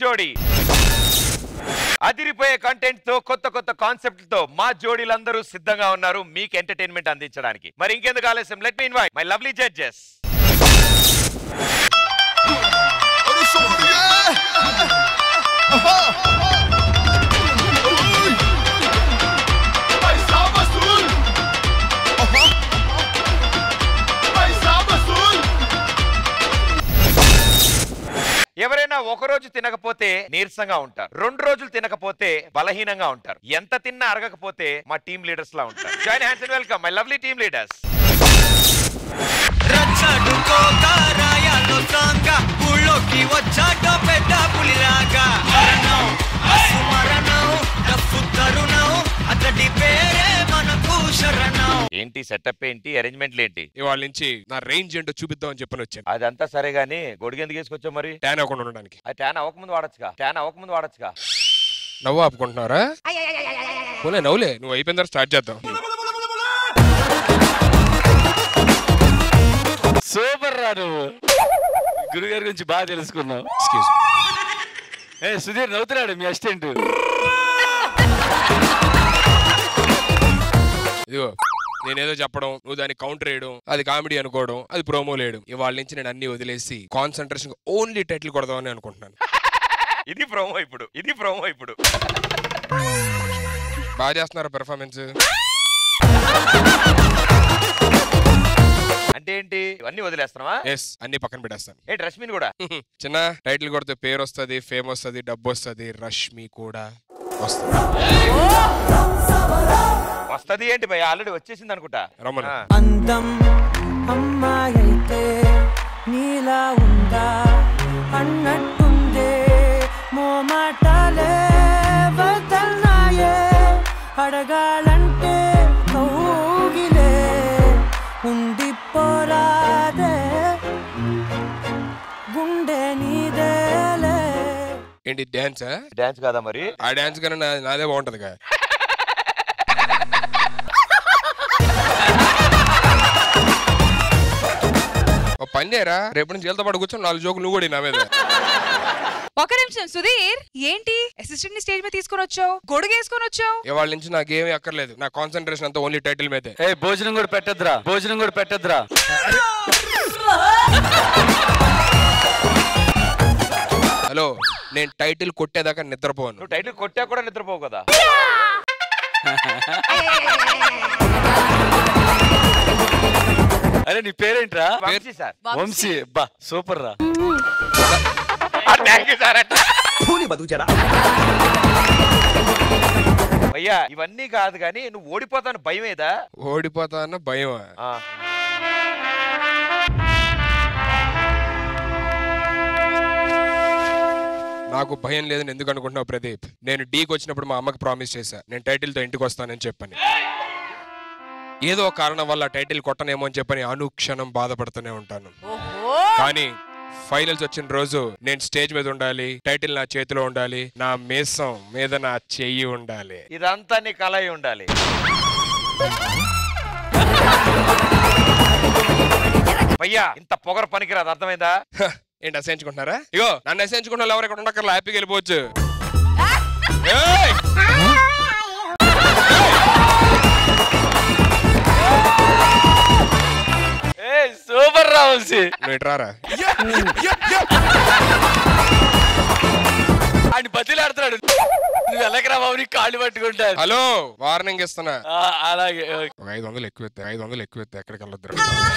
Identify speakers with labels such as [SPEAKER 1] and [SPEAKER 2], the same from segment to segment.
[SPEAKER 1] జోడీ అదిరిపోయే కంటెంట్ తో కొత్త కొత్త కాన్సెప్ట్ తో మా జోడీలందరూ సిద్ధంగా ఉన్నారు మీకు ఎంటర్టైన్మెంట్ అందించడానికి మరి ఇంకెందుకు ఆలస్యం let me invite my lovely judges ఎవరైనా ఒక రోజు తినకపోతే నీరసంగా ఉంటారు రెండు రోజులు తినకపోతే బలహీనంగా ఉంటారు ఎంత తిన్నా అరగకపోతే మా టీమ్ లీడర్స్ లా ఉంటారు join hands and welcome my lovely team leaders
[SPEAKER 2] రచ్చడుకోగా రాయాలో సాంగా ఊళ్ళోకి వచ్చాక పెద్ద పులిలాగా మరణం అసుమరణం డప్పు తరుణం అతడి పేరే మనకు శరణం
[SPEAKER 1] ఏంటి సెటప్ ఏంటి అరేంజ్మెంట్లు ఏంటి
[SPEAKER 3] ఇవాళ నుంచి నా రేంజ్ ఏంటో చూపిద్దామని చెప్పని వచ్చాను
[SPEAKER 1] అదంతా సరే గానీ గొడుగు ఎందుకు వేసుకొచ్చావు మరి
[SPEAKER 3] ట్యాన్ అవ్వకుండా ఉండడానికి
[SPEAKER 1] అది ట్యాన్ అవ్వకముందు వాడచ్చుగా ట్యాన్ అవ్వకముందు వాడచ్చుగా
[SPEAKER 3] నవ్వు ఆపుకుంటున్నారా పోలే నవ్వులే నువ్వు అయిపోయిన తర్వాత స్టార్ట్ చేద్దాం
[SPEAKER 4] సూపర్ రా నువ్వు గురుగారి గురించి బాగా తెలుసుకున్నావు
[SPEAKER 3] ఎక్స్క్యూజ్
[SPEAKER 4] ఏ సుధీర్ నవ్వుతున్నాడు మీ అసిస్టెంట్
[SPEAKER 3] ఇదిగో నేనేదో చెప్పడం నువ్వు దాన్ని కౌంటర్ వేయడం అది కామెడీ అనుకోవడం అది ప్రోమో లేయడం ఇవాళ నుంచి నేను అన్ని వదిలేసి కాన్సన్ట్రేషన్ ఓన్లీ టైటిల్ కొడదామని అనుకుంటున్నాను
[SPEAKER 1] ఇది ప్రోమో ఇప్పుడు ఇది ప్రోమో ఇప్పుడు
[SPEAKER 3] బాగా చేస్తున్నారా పెర్ఫార్మెన్స్
[SPEAKER 1] అంటే ఏంటి ఇవన్నీ వదిలేస్తున్నావా
[SPEAKER 3] ఎస్ అన్ని పక్కన పెట్టేస్తాను
[SPEAKER 1] ఏంటి రష్మిని కూడా
[SPEAKER 3] చిన్న టైటిల్ కొడితే పేరు వస్తుంది ఫేమ్ వస్తుంది డబ్బు వస్తుంది రష్మి కూడా వస్తుంది
[SPEAKER 1] వస్తది ఏంటి భయ ఆల్రెడీ వచ్చేసింది అనుకుంటా
[SPEAKER 3] రమ్మను.
[SPEAKER 1] ఆ.
[SPEAKER 2] అందం అమ్మాయైతే నీలా ఉందా అన్నట్టుందే మోమాటాలే వదల్నాయే అడగాలంటే కౌగిలే ఉండిపోరాదే గుండె నీదేలే
[SPEAKER 3] ఏంటి డ్యాన్సా
[SPEAKER 1] డాన్స్ కాదా మరి
[SPEAKER 3] ఆ డ్యాన్స్ కన్నా నా- నాదే బాగుంటదిగా ఓ పని చేయరా రేపు నుంచి వెళ్తా పాటు కూర్చొని నాలుగు జోకులు నువ్వు కూడా నా మీద
[SPEAKER 5] ఒక నిమిషం సుధీర్ ఏంటి అసిస్టెంట్ ని స్టేజ్ మీద తీసుకొని వచ్చావు గొడుగు వేసుకొని వచ్చావు
[SPEAKER 3] ఇవాళ నుంచి నాకేమీ అక్కర్లేదు నా కాన్సన్ట్రేషన్ అంతా ఓన్లీ టైటిల్ మీదే
[SPEAKER 4] ఏ భోజనం కూడా పెట్టద్దురా భోజనం కూడా పెట్టద్దురా
[SPEAKER 3] హలో నేను టైటిల్ కొట్టేదాకా నిద్రపోను
[SPEAKER 1] నువ్వు టైటిల్ కొట్టా కూడా నిద్రపోవు కదా
[SPEAKER 4] అరే నీ పేరేంట్రా
[SPEAKER 1] వంశీ సార్
[SPEAKER 4] వంశీ బా సూపర్ రా
[SPEAKER 1] థ్యాంక్ యూ సార్ అయ్యా ఇవన్నీ కాదు కానీ నువ్వు ఓడిపోతాను భయం ఏదా
[SPEAKER 3] ఓడిపోతా అన్న భయం
[SPEAKER 1] ఆ,
[SPEAKER 3] నాకు భయం లేదని ఎందుకు అనుకుంటున్నావు ప్రదీప్ నేను డీకి వచ్చినప్పుడు మా అమ్మకి ప్రామిస్ చేశా నేను టైటిల్తో ఇంటికి వస్తానని చెప్పని ఏదో ఒక కారణం వల్ల టైటిల్ కొట్టనేమో అని చెప్పని అనుక్షణం బాధపడుతూనే ఉంటాను కానీ ఫైనల్స్ వచ్చిన రోజు నేను స్టేజ్ మీద ఉండాలి టైటిల్ నా చేతిలో ఉండాలి నా మీసం మీద నా చెయ్యి ఉండాలి
[SPEAKER 1] ఇదంతా నీ కళ అయి ఉండాలి అయ్యా ఇంత పొగర పనికిరాదు అర్థమైందా
[SPEAKER 3] హ, ఏంటి అసహించుకుంటున్నారా ఇగో నన్ను అసహించుకున్న వాళ్ళు ఎవరు ఇక్కడ ఉండక్కర్లా హ్యాపీగా వెళ్ళిపోవచ్చు ఏయ్!
[SPEAKER 4] ఏ సూపర్ రా వంశీ
[SPEAKER 3] నువ్వు ఇటు రారా
[SPEAKER 4] ఆయన బతిలాడుతున్నాడు నువ్వు వెళ్ళకరా బాబు నీ కాళ్ళు పట్టుకుంటాను
[SPEAKER 3] హలో వార్నింగ్ ఇస్తున్నా
[SPEAKER 4] ఆ, అలాగే ఓకే.
[SPEAKER 3] ఒక ఐదు వందలు ఎక్కువ ఎత్తే ఐదు వందలు ఎక్కువ ఎత్తే ఎక్కడికి వెళ్ళొద్దు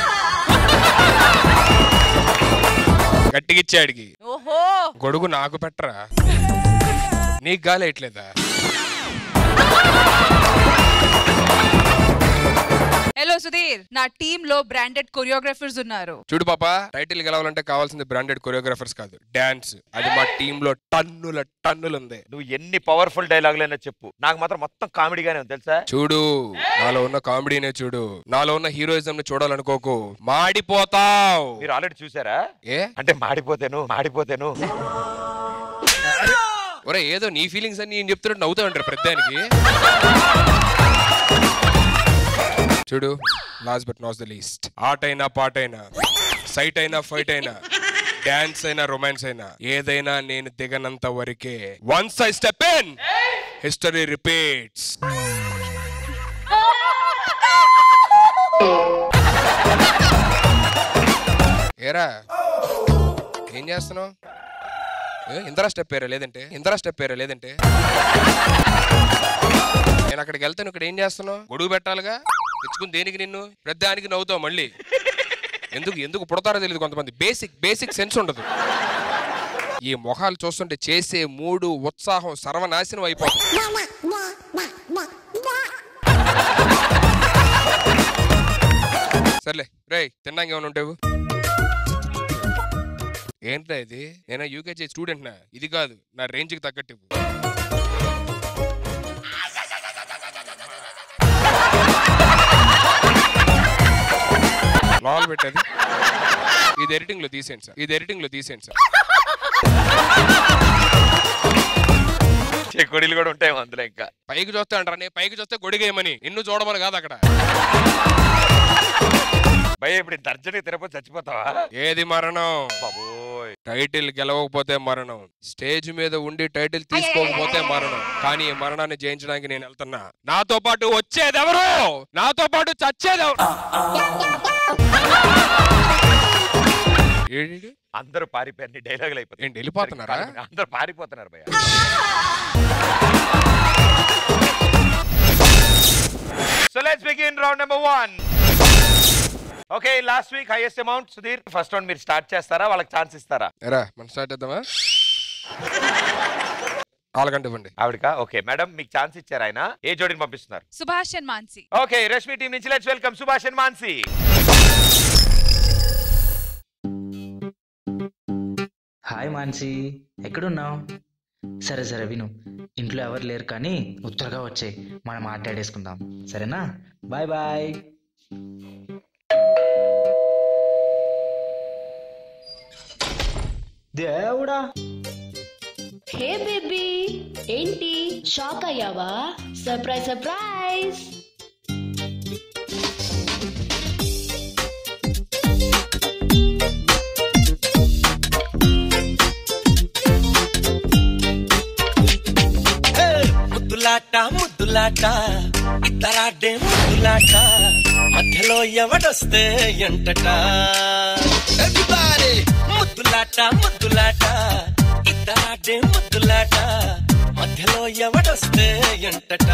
[SPEAKER 3] గట్టిగా ఇచ్చాడికి
[SPEAKER 5] ఓహో
[SPEAKER 3] గొడుగు నాకు పెట్టరా నీకు గాలి వేయట్లేదా
[SPEAKER 5] హలో సుధీర్ నా టీమ్ లో బ్రాండెడ్ కొరియోగ్రాఫర్స్ ఉన్నారు
[SPEAKER 3] చూడు పాప టైటిల్ గెలవాలంటే కావాల్సింది బ్రాండెడ్ కొరియోగ్రాఫర్స్ కాదు డాన్స్ అది మా టీమ్ లో టన్నుల టన్నులు ఉంది
[SPEAKER 1] నువ్వు ఎన్ని పవర్ఫుల్ డైలాగులైనా చెప్పు నాకు మాత్రం మొత్తం కామెడీగానే ఉంది తెలుసా
[SPEAKER 3] చూడు నాలో ఉన్న కామెడీనే చూడు నాలో ఉన్న హీరోయిజం ని చూడాలనుకోకు మాడిపోతావు
[SPEAKER 1] మీరు ఆల్రెడీ చూసారా
[SPEAKER 3] ఏ
[SPEAKER 1] అంటే మాడిపోతేను మాడిపోతేను
[SPEAKER 3] ఒరే ఏదో నీ ఫీలింగ్స్ అన్ని నేను చెప్తున్నట్టు నవ్వుతా ఉంటారు ప్రతిదానికి చూడు last but not the least ఆట అయినా పాట అయినా సైట్ అయినా ఫైట్ అయినా డాన్స్ అయినా రొమాన్స్ అయినా ఏదైనా నేను దిగనంత వరకే once I step in history repeats ఏరా ఏం చేస్తున్నావు ఏ, ఇందిరా స్టెప్ ఏరా లేదంటే ఇందిరా స్టెప్ ఏరా లేదంటే నేను అక్కడికి వెళ్తాను ఇక్కడ ఏం చేస్తున్నావు గొడుగు పెట్టాలిగా తెచ్చుకుని దేనికి నిన్ను ప్రతిదానికి నవ్వుతావు మళ్ళీ ఎందుకు ఎందుకు పుడతారో తెలియదు కొంతమంది బేసిక్ బేసిక్ సెన్స్ ఉండదు ఈ మొహాలు చూస్తుంటే చేసే మూడు ఉత్సాహం సర్వనాశనం అయిపోతుంది సర్లే రేయ్ తిన్నాక ఏమైనా ఉంటావు ఏంట్రా ఇది నేను యూకేజీ స్టూడెంట్ నా ఇది కాదు నా రేంజ్కి తగ్గట్టు ఇవ్వు. లోపల పెట్టేది ఇది ఎడిటింగ్ లో తీసేయండి సార్ ఇది ఎడిటింగ్ లో తీసేయండి సార్
[SPEAKER 1] చెక్కుడీలు కూడా ఉంటాయి అందులో ఇంకా
[SPEAKER 3] పైకి చూస్తే అంటారా నేను పైకి చూస్తే గొడిగేయమని నిన్ను చూడమని కాదు అక్కడ
[SPEAKER 1] భయ ఇప్పుడు దర్జనకి తిరగపోతే చచ్చిపోతావా
[SPEAKER 3] ఏది మరణం
[SPEAKER 1] బాబోయ్
[SPEAKER 3] టైటిల్ గెలవకపోతే మరణం స్టేజ్ మీద ఉండి టైటిల్ తీసుకోకపోతే మరణం కానీ ఈ మరణాన్ని జయించడానికి నేను వెళ్తున్నా నాతో పాటు వచ్చేది ఎవరు నాతో పాటు చచ్చేది ఎవరు ఏడీడు?
[SPEAKER 1] అందరూ పారిపోయారు డైలాగులు అయిపోతాయి
[SPEAKER 3] ఏంటి వెళ్ళిపోతున్నారా
[SPEAKER 1] అందరూ పారిపోతున్నారు భయ so let's begin round number one okay last week highest amount Sudheer first round మీరు స్టార్ట్ చేస్తారా వాళ్ళకి ఛాన్స్ ఇస్తారా
[SPEAKER 3] ఎరా మనం స్టార్ట్ చేద్దామా వాళ్ళకంటే ఇవ్వండి
[SPEAKER 1] ఆవిడకా ఓకే మేడం మీకు ఛాన్స్ ఇచ్చారు ఆయన ఏ జోడిని పంపిస్తున్నారు
[SPEAKER 5] Subhash and Mansi
[SPEAKER 1] okay Rashmi team నుంచి let's welcome Subhash and Mansi
[SPEAKER 6] hi Mansi ఎక్కడున్నావు సరే సరే విను ఇంట్లో ఎవరు లేరు కానీ ఉత్తరగా వచ్చాయి మనం మాట్లాడేసుకుందాం సరేనా బాయ్ బాయ్ దేవుడా
[SPEAKER 7] హే బేబీ ఏంటి షాక్ అయ్యావా సర్ప్రైజ్ సర్ప్రైజ్
[SPEAKER 2] ముద్దులాట ముద్దులాట ఇద్దరాడే ముద్దులాట మధ్యలో ఎవడొస్తే ఎంటట Everybody! ముద్దులాట ముద్దులాట ఇద్దరాడే ముద్దులాట మధ్యలో ఎవడొస్తే ఎంటట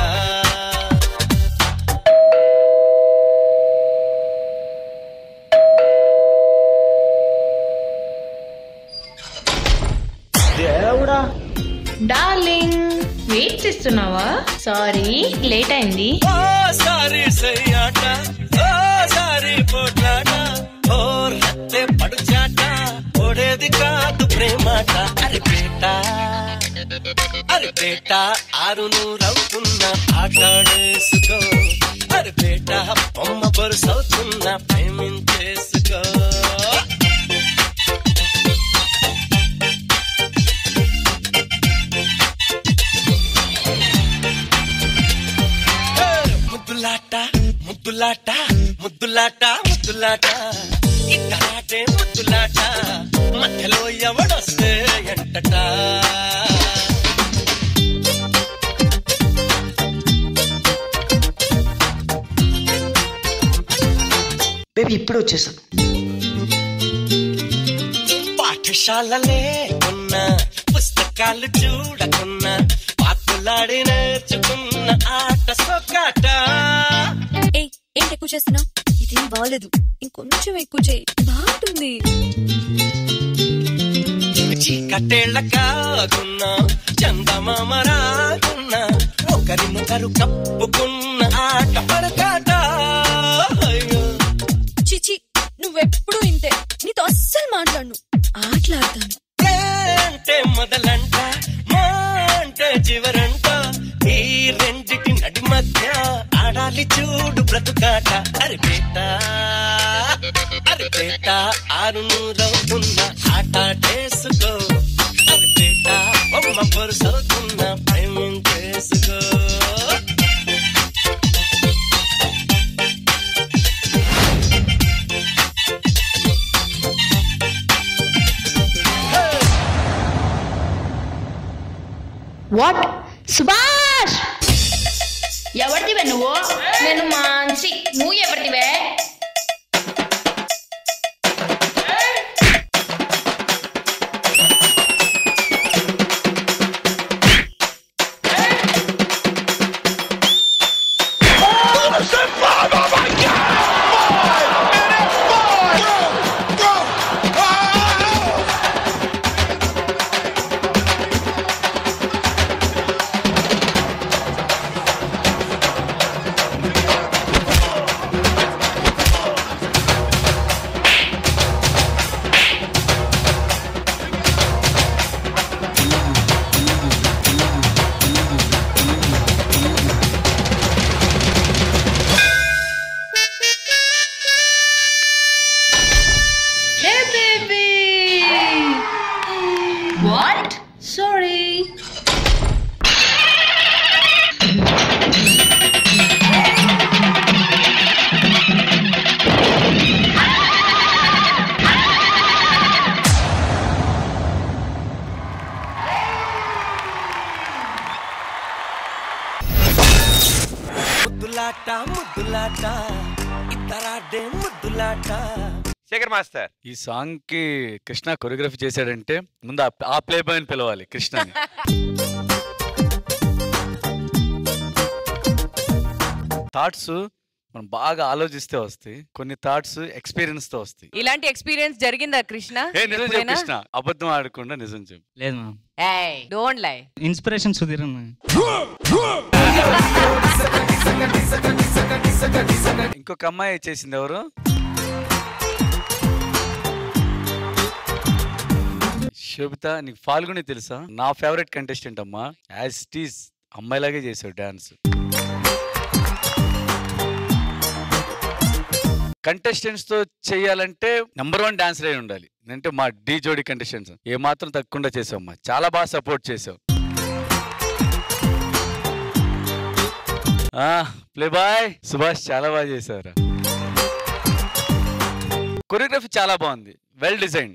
[SPEAKER 6] దేవుడా
[SPEAKER 7] డార్లింగ్ వెయిట్ చేస్తున్నావా సారీ లేట్ అయింది
[SPEAKER 2] ఓ సారీ సయ్యాట ఓ సారీ పోట్లాట ఓ రత్తే పడుచాట ఓడేది కాదు ప్రేమాట అరే పేట అరే పేట ఆరు నూరవుతున్న ఆటాడేసుకో అరే పేట బొమ్మ బరుసవుతున్న ప్రేమించేసుకో ముద్దులాట ముద్దులాట ముద్దులాట ముద్దులాట ఇద్దరాటే ముద్దులాట మధ్యలో ఎవడొస్తే ఎంటట
[SPEAKER 6] బేబీ ఇప్పుడు వచ్చేసాను
[SPEAKER 2] పాఠశాలలే ఉన్న పుస్తకాలు చూడకున్నా పాకులాడి నేర్చుకున్న ఆట సొక్కాట
[SPEAKER 8] ఏయ్ ఏంటి ఎక్కువ చేస్తున్నావు ఇదేం బాగలేదు ఇంకొంచెం ఎక్కువ చేయి బాగుంటుంది
[SPEAKER 2] చీకటేళ్ల కాకున్నా చందమామ రాకున్నా ఒకరినొకరు కప్పుకున్న ఆట పడకాట అయ్యో
[SPEAKER 8] చిచి నువ్వెప్పుడు ఇంతే నీతో అస్సలు మాట్లాడను ఆటలాడతాను
[SPEAKER 2] ప్రే అంటే మొదలంట మా అంటే చివరంట ఈ రెండిటి నడి మధ్య ఆడాలి చూడు బ్రతుకాట అరే బేట అరే బేట ఆరు నూరవుతున్న ఆట చేసుకో అరే బేట బొమ్మ పొరుసవుతున్న ప్రేమించేసుకో
[SPEAKER 7] వాట్ సుభాష్ ఎవరిదివే నువ్వు నేను మాన్సి నువ్వు ఎవరిదివే హే బేబీ వాట్ సారీ
[SPEAKER 2] ముద్దులాట ముద్దులాట ఇతరాడే ముద్దులాట
[SPEAKER 1] శేఖర్ మాస్టర్
[SPEAKER 4] ఈ సాంగ్ కి కృష్ణ కొరియోగ్రఫీ చేశాడంటే ముందు ఆ- ఆ ప్లే బాయ్ పిలవాలి కృష్ణని థాట్స్ మనం బాగా ఆలోచిస్తే వస్తాయి కొన్ని థాట్స్ ఎక్స్పీరియన్స్ తో వస్తాయి
[SPEAKER 5] ఇలాంటి ఎక్స్పీరియన్స్ జరిగిందా కృష్ణ
[SPEAKER 4] ఏ నిజం చెప్పు
[SPEAKER 5] ఎప్పుడైనా?
[SPEAKER 4] కృష్ణ అబద్ధం ఆడకుండా నిజం చెప్పు
[SPEAKER 9] లేదు మ్యామ్
[SPEAKER 5] ఏయ్ డోంట్ లై
[SPEAKER 9] ఇన్స్పిరేషన్ సుధీర్ అన్న
[SPEAKER 4] ఇంకొక అమ్మాయి చేసింది ఎవరు శోభిత నీకు ఫాల్గుని తెలుసా నా ఫేవరెట్ కంటెస్టెంట్ అమ్మా యాజ్ టీస్ అమ్మాయిలాగే చేసావు డాన్స్ కంటెస్టెంట్స్ తో చేయాలంటే నెంబర్ వన్ డాన్సర్ అయి ఉండాలి అంటే మా డీ జోడి కంటెస్టెంట్స్ ఏ మాత్రం తగ్గకుండా చేసావు అమ్మా చాలా బాగా సపోర్ట్ చేసావు ప్లే బాయ్ సుభాష్ చాలా బాగా చేశారు కొరియోగ్రఫీ చాలా బాగుంది వెల్ డిజైన్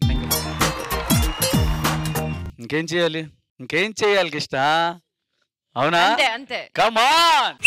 [SPEAKER 4] ఇంకేం చేయాలి ఇంకేం చేయాలి కృష్ణ అవునా
[SPEAKER 5] అంతే అంతే
[SPEAKER 4] కమాన్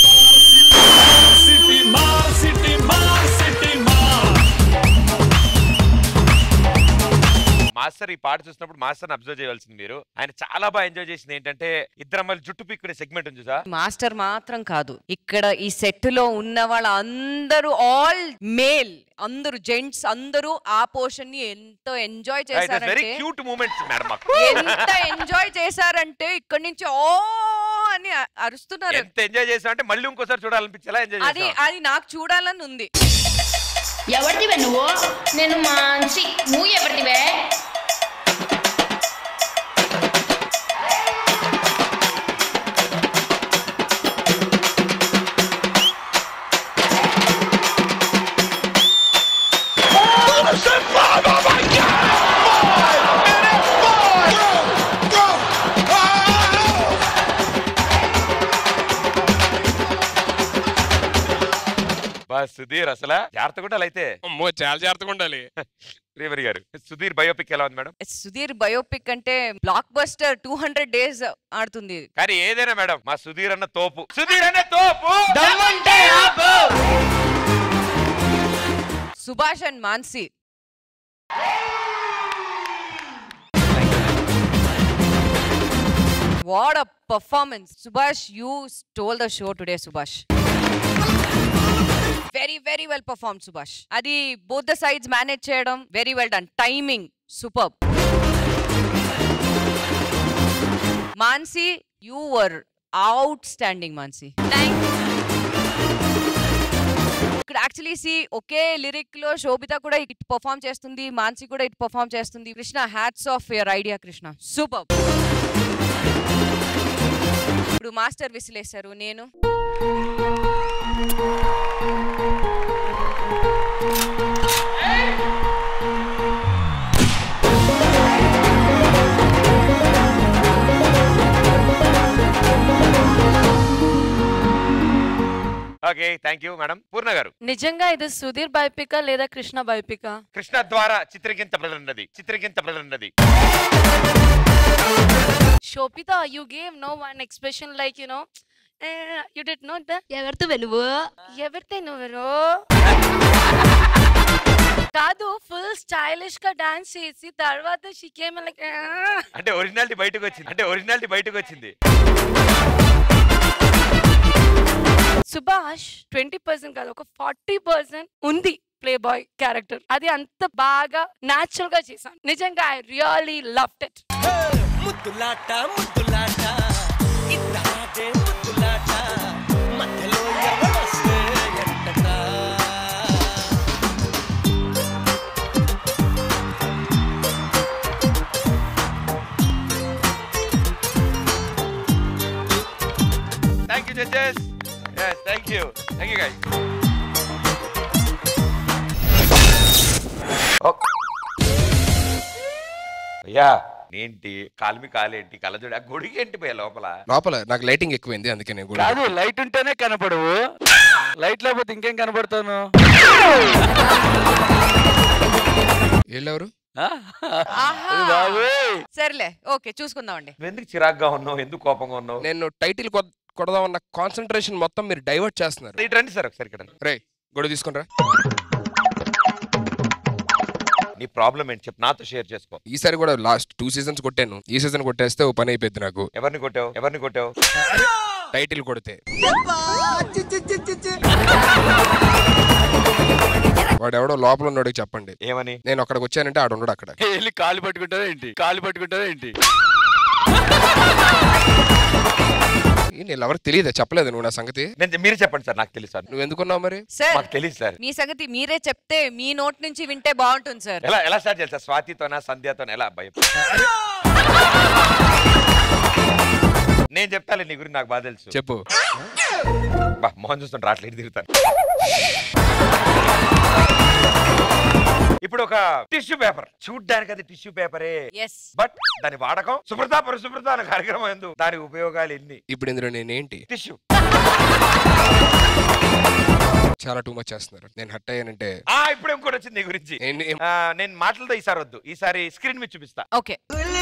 [SPEAKER 1] మాస్టర్ ఈ పాట చూసినప్పుడు మాస్టర్ అబ్జర్వ్ చేయవలసింది మీరు ఆయన చాలా బాగా ఎంజాయ్ చేసింది ఏంటంటే ఇద్దరు అమ్మాయిలు జుట్టు పీక్కునే సెగ్మెంట్ ఉంది సార్
[SPEAKER 5] మాస్టర్ మాత్రం కాదు ఇక్కడ ఈ సెట్ లో ఉన్న వాళ్ళ అందరూ ఆల్ మేల్ అందరూ జెంట్స్ అందరూ ఆ పోర్షన్ ని ఎంతో ఎంజాయ్
[SPEAKER 1] వెరీ
[SPEAKER 5] చేశారంటే
[SPEAKER 1] క్యూట్ మూమెంట్స్ మేడం మాకు
[SPEAKER 5] ఎంత ఎంజాయ్ చేశారంటే ఇక్కడ నుంచి ఓ అని అ- అరుస్తున్నారు
[SPEAKER 1] ఎంత ఎంజాయ్ చేసాం అంటే మళ్ళీ ఇంకోసారి చూడాలనిపించేలా ఎంజాయ్
[SPEAKER 5] అది
[SPEAKER 1] చేసాం
[SPEAKER 5] అది నాకు చూడాలని ఉంది
[SPEAKER 7] ఎవరిదివే నువ్వు నేను మాన్సి నువ్వు ఎవరిదివే
[SPEAKER 1] బా సుధీర్ అసలు జాగ్రత్త కూడా అయితే
[SPEAKER 3] అమ్మో చాలా జాగ్రత్తగా ఉండాలి
[SPEAKER 1] శ్రీవరి గారు సుధీర్ బయోపిక్ ఎలా ఉంది మేడం
[SPEAKER 5] సుధీర్ బయోపిక్ అంటే blockbuster two hundred days ఆడుతుంది
[SPEAKER 1] కానీ ఏదైనా మేడం మా సుధీర్ అన్న తోపు సుధీర్ అన్న తోపు
[SPEAKER 5] Subhash and Mansi what a performance Subhash you stole the show today Subhash very very well perform Subhash అది బోత్ ద సైడ్స్ మేనేజ్ చేయడం very well done timing super Mansi you were outstanding ఇక్కడ యాక్చువల్లీ సి ఒకే లిరిక్ లో శోభిత కూడా ఇట్ పర్ఫామ్ చేస్తుంది మాన్సి కూడా it perform చేస్తుంది Krishna hats off your idea Krishna super ఇప్పుడు master విసిలేశారు నేను
[SPEAKER 1] okay thank you madam Purna గారు
[SPEAKER 10] నిజంగా ఇది సుధీర్ బైపిక లేదా కృష్ణ బైపిక
[SPEAKER 1] కృష్ణ ద్వారా చిత్రగింతబడినది చిత్రగింతబడినది
[SPEAKER 10] Shopita, you gave no one expression like, you know, eh, you did not that.
[SPEAKER 8] ఎవరితో నువ్వు
[SPEAKER 10] ఎవరితే నువ్వు కాదు ఫుల్ స్టైలిష్ గా డాన్స్ చేసి తర్వాత షికేమ్ లైక్
[SPEAKER 1] అంటే ఒరిజినాలిటీ బయటకు వచ్చింది అంటే ఒరిజినాలిటీ బయటకు వచ్చింది
[SPEAKER 10] సుభాష్ ట్వంటీ పర్సెంట్ కాదు ఒక ఫార్టీ పర్సెంట్ ఉంది ప్లే బాయ్ క్యారెక్టర్ అది అంత బాగా నాచురల్ గా చేశాను నిజంగా ఐ రియలీ లవ్ ఇట్
[SPEAKER 2] ముద్దులాట ముద్దులాట ఇద్దరాటే ముద్దులాట మధ్యలో ఎవడొస్తే ఎంతట
[SPEAKER 1] thank you judges thank you thank you guys అయ్యా ఏంటి కాల్మి కాలేంటి కళ్ళజోడి ఆ గొడుగు ఏంటి పోయా లోపల
[SPEAKER 3] లోపల నాకు లైటింగ్ ఎక్కువైంది అందుకే నేను కూడా
[SPEAKER 4] కాదు లైట్ ఉంటేనే కనపడవు లైట్ లేకపోతే ఇంకేం కనపడతాను
[SPEAKER 3] వీళ్ళెవరు
[SPEAKER 4] ఆ? ఇది బాబోయ్.
[SPEAKER 5] సర్లే ఓకే చూసుకుందామండి
[SPEAKER 1] నువ్వు ఎందుకు చిరాగ్గా ఉన్నావు ఎందుకు కోపంగా ఉన్నావు
[SPEAKER 3] నేను టైటిల్ కొడదామన్న కాన్సన్ట్రేషన్ మొత్తం మీరు డైవర్ట్ చేస్తున్నారు
[SPEAKER 1] ఇటు రండి సార్ ఒకసారి ఇక్కడ
[SPEAKER 3] రే గొడవ తీసుకుంటారా
[SPEAKER 1] నీ ప్రాబ్లం ఏంటి చెప్పు నాతో షేర్ చేసుకో
[SPEAKER 3] ఈసారి కూడా లాస్ట్ టూ సీజన్స్ కొట్టాను ఈ సీజన్ కొట్టేస్తే ఓ పని అయిపోయింది నాకు
[SPEAKER 1] ఎవరిని కొట్టావు ఎవరిని కొట్టావు
[SPEAKER 3] టైటిల్ కొడితే వాడు ఎవడో లోపల ఉన్నాడు చెప్పండి
[SPEAKER 1] ఏమని
[SPEAKER 3] నేను అక్కడికి వచ్చానంటే ఆడు ఉండడు అక్కడ
[SPEAKER 4] వెళ్ళి కాలు పట్టుకుంటారా ఏంటి కాలు పట్టుకుంటారా ఏంటి
[SPEAKER 3] ఈ నేను ఎవరికి తెలియదు చెప్పలేదు నువ్వు నా సంగతి
[SPEAKER 1] నేను మీరు చెప్పండి సార్ నాకు తెలుసు సార్
[SPEAKER 3] నువ్వు ఎందుకున్నావు మరి
[SPEAKER 5] సార్
[SPEAKER 1] మాకు తెలియదు సార్
[SPEAKER 5] మీ సంగతి మీరే చెప్తే మీ నోట్ నుంచి వింటే బాగుంటుంది సార్
[SPEAKER 1] ఎలా ఎలా స్టార్ట్ చేయాలి సార్ స్వాతితోనా సంధ్యతోనా ఎలా భయం నేను చెప్తాలే నీ గురించి నాకు బాగా తెలుసు
[SPEAKER 3] చెప్పు
[SPEAKER 1] బా మోహన్ చూస్తుంటే రాట్లేదు తిరుగుతాను ఇప్పుడు ఒక టిష్యూ పేపర్ చూడ్డానికి అది టిష్యూ పేపరే
[SPEAKER 5] ఎస్
[SPEAKER 1] బట్ దాని వాడకం శుభ్రత పరిశుభ్రత అనే కార్యక్రమం ఎందు దాని ఉపయోగాలు ఎన్ని
[SPEAKER 3] ఇప్పుడు ఇందులో నేనేంటి
[SPEAKER 1] టిష్యూ
[SPEAKER 3] చాలా టూ మచ్ చేస్తున్నారు నేను హట్ అయ్యానంటే
[SPEAKER 1] ఆ ఇప్పుడు ఇంకోటి వచ్చింది నీ గురించి
[SPEAKER 3] ఏంటి?
[SPEAKER 1] ఆ, నేను మాటలతో ఈసారి వద్దు ఈసారి స్క్రీన్ మీద చూపిస్తా
[SPEAKER 5] ఓకే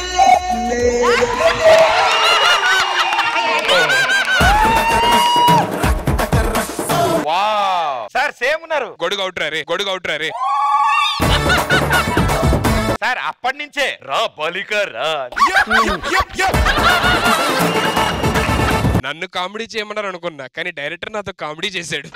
[SPEAKER 1] వావ్ సార్ సేమ్ ఉన్నారు
[SPEAKER 3] గొడుగు అవుట్ రే గొడుగు అవుట్ రే
[SPEAKER 1] సార్ అప్పటి నుంచే రా బాలిక రా
[SPEAKER 3] నన్ను కామెడీ చేయమన్నారు అనుకున్నా కానీ డైరెక్టర్ నాతో కామెడీ చేశాడు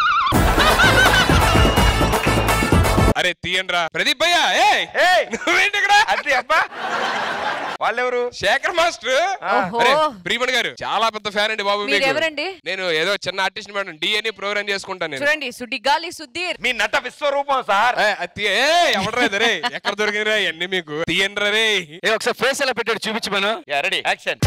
[SPEAKER 3] అరే తీయండ్రా ప్రదీప్ భయ్యా ఏయ్
[SPEAKER 1] ఏయ్,
[SPEAKER 3] నువ్వేంటి ఇక్కడ
[SPEAKER 1] అంతే అబ్బా వాళ్ళెవరు
[SPEAKER 3] శేఖర్ మాస్టర్
[SPEAKER 5] ఓహో.
[SPEAKER 3] అరే ప్రియమణి గారు చాలా పెద్ద ఫ్యాన్ అండి బాబు
[SPEAKER 5] మీరు
[SPEAKER 3] మీకు
[SPEAKER 5] ఎవరండి
[SPEAKER 3] నేను ఏదో చిన్న ఆర్టిస్ట్ మేడం డిఎన్ఏ ప్రోగ్రామ్ చేసుకుంటాను నేను
[SPEAKER 5] చూడండి సుడిగాలి సుధీర్
[SPEAKER 1] మీ నట విశ్వరూపం సార్
[SPEAKER 3] ఏ, అది తీ- ఏ, ఎవడ్రా ఇది రే ఎక్కడ దొరికిందిరా ఇవన్నీ మీకు తీయండ్రా రే
[SPEAKER 4] ఏ ఒకసారి ఫేస్ ఎలా పెట్టాడు చూపించు మనం
[SPEAKER 1] రెడీ యాక్షన్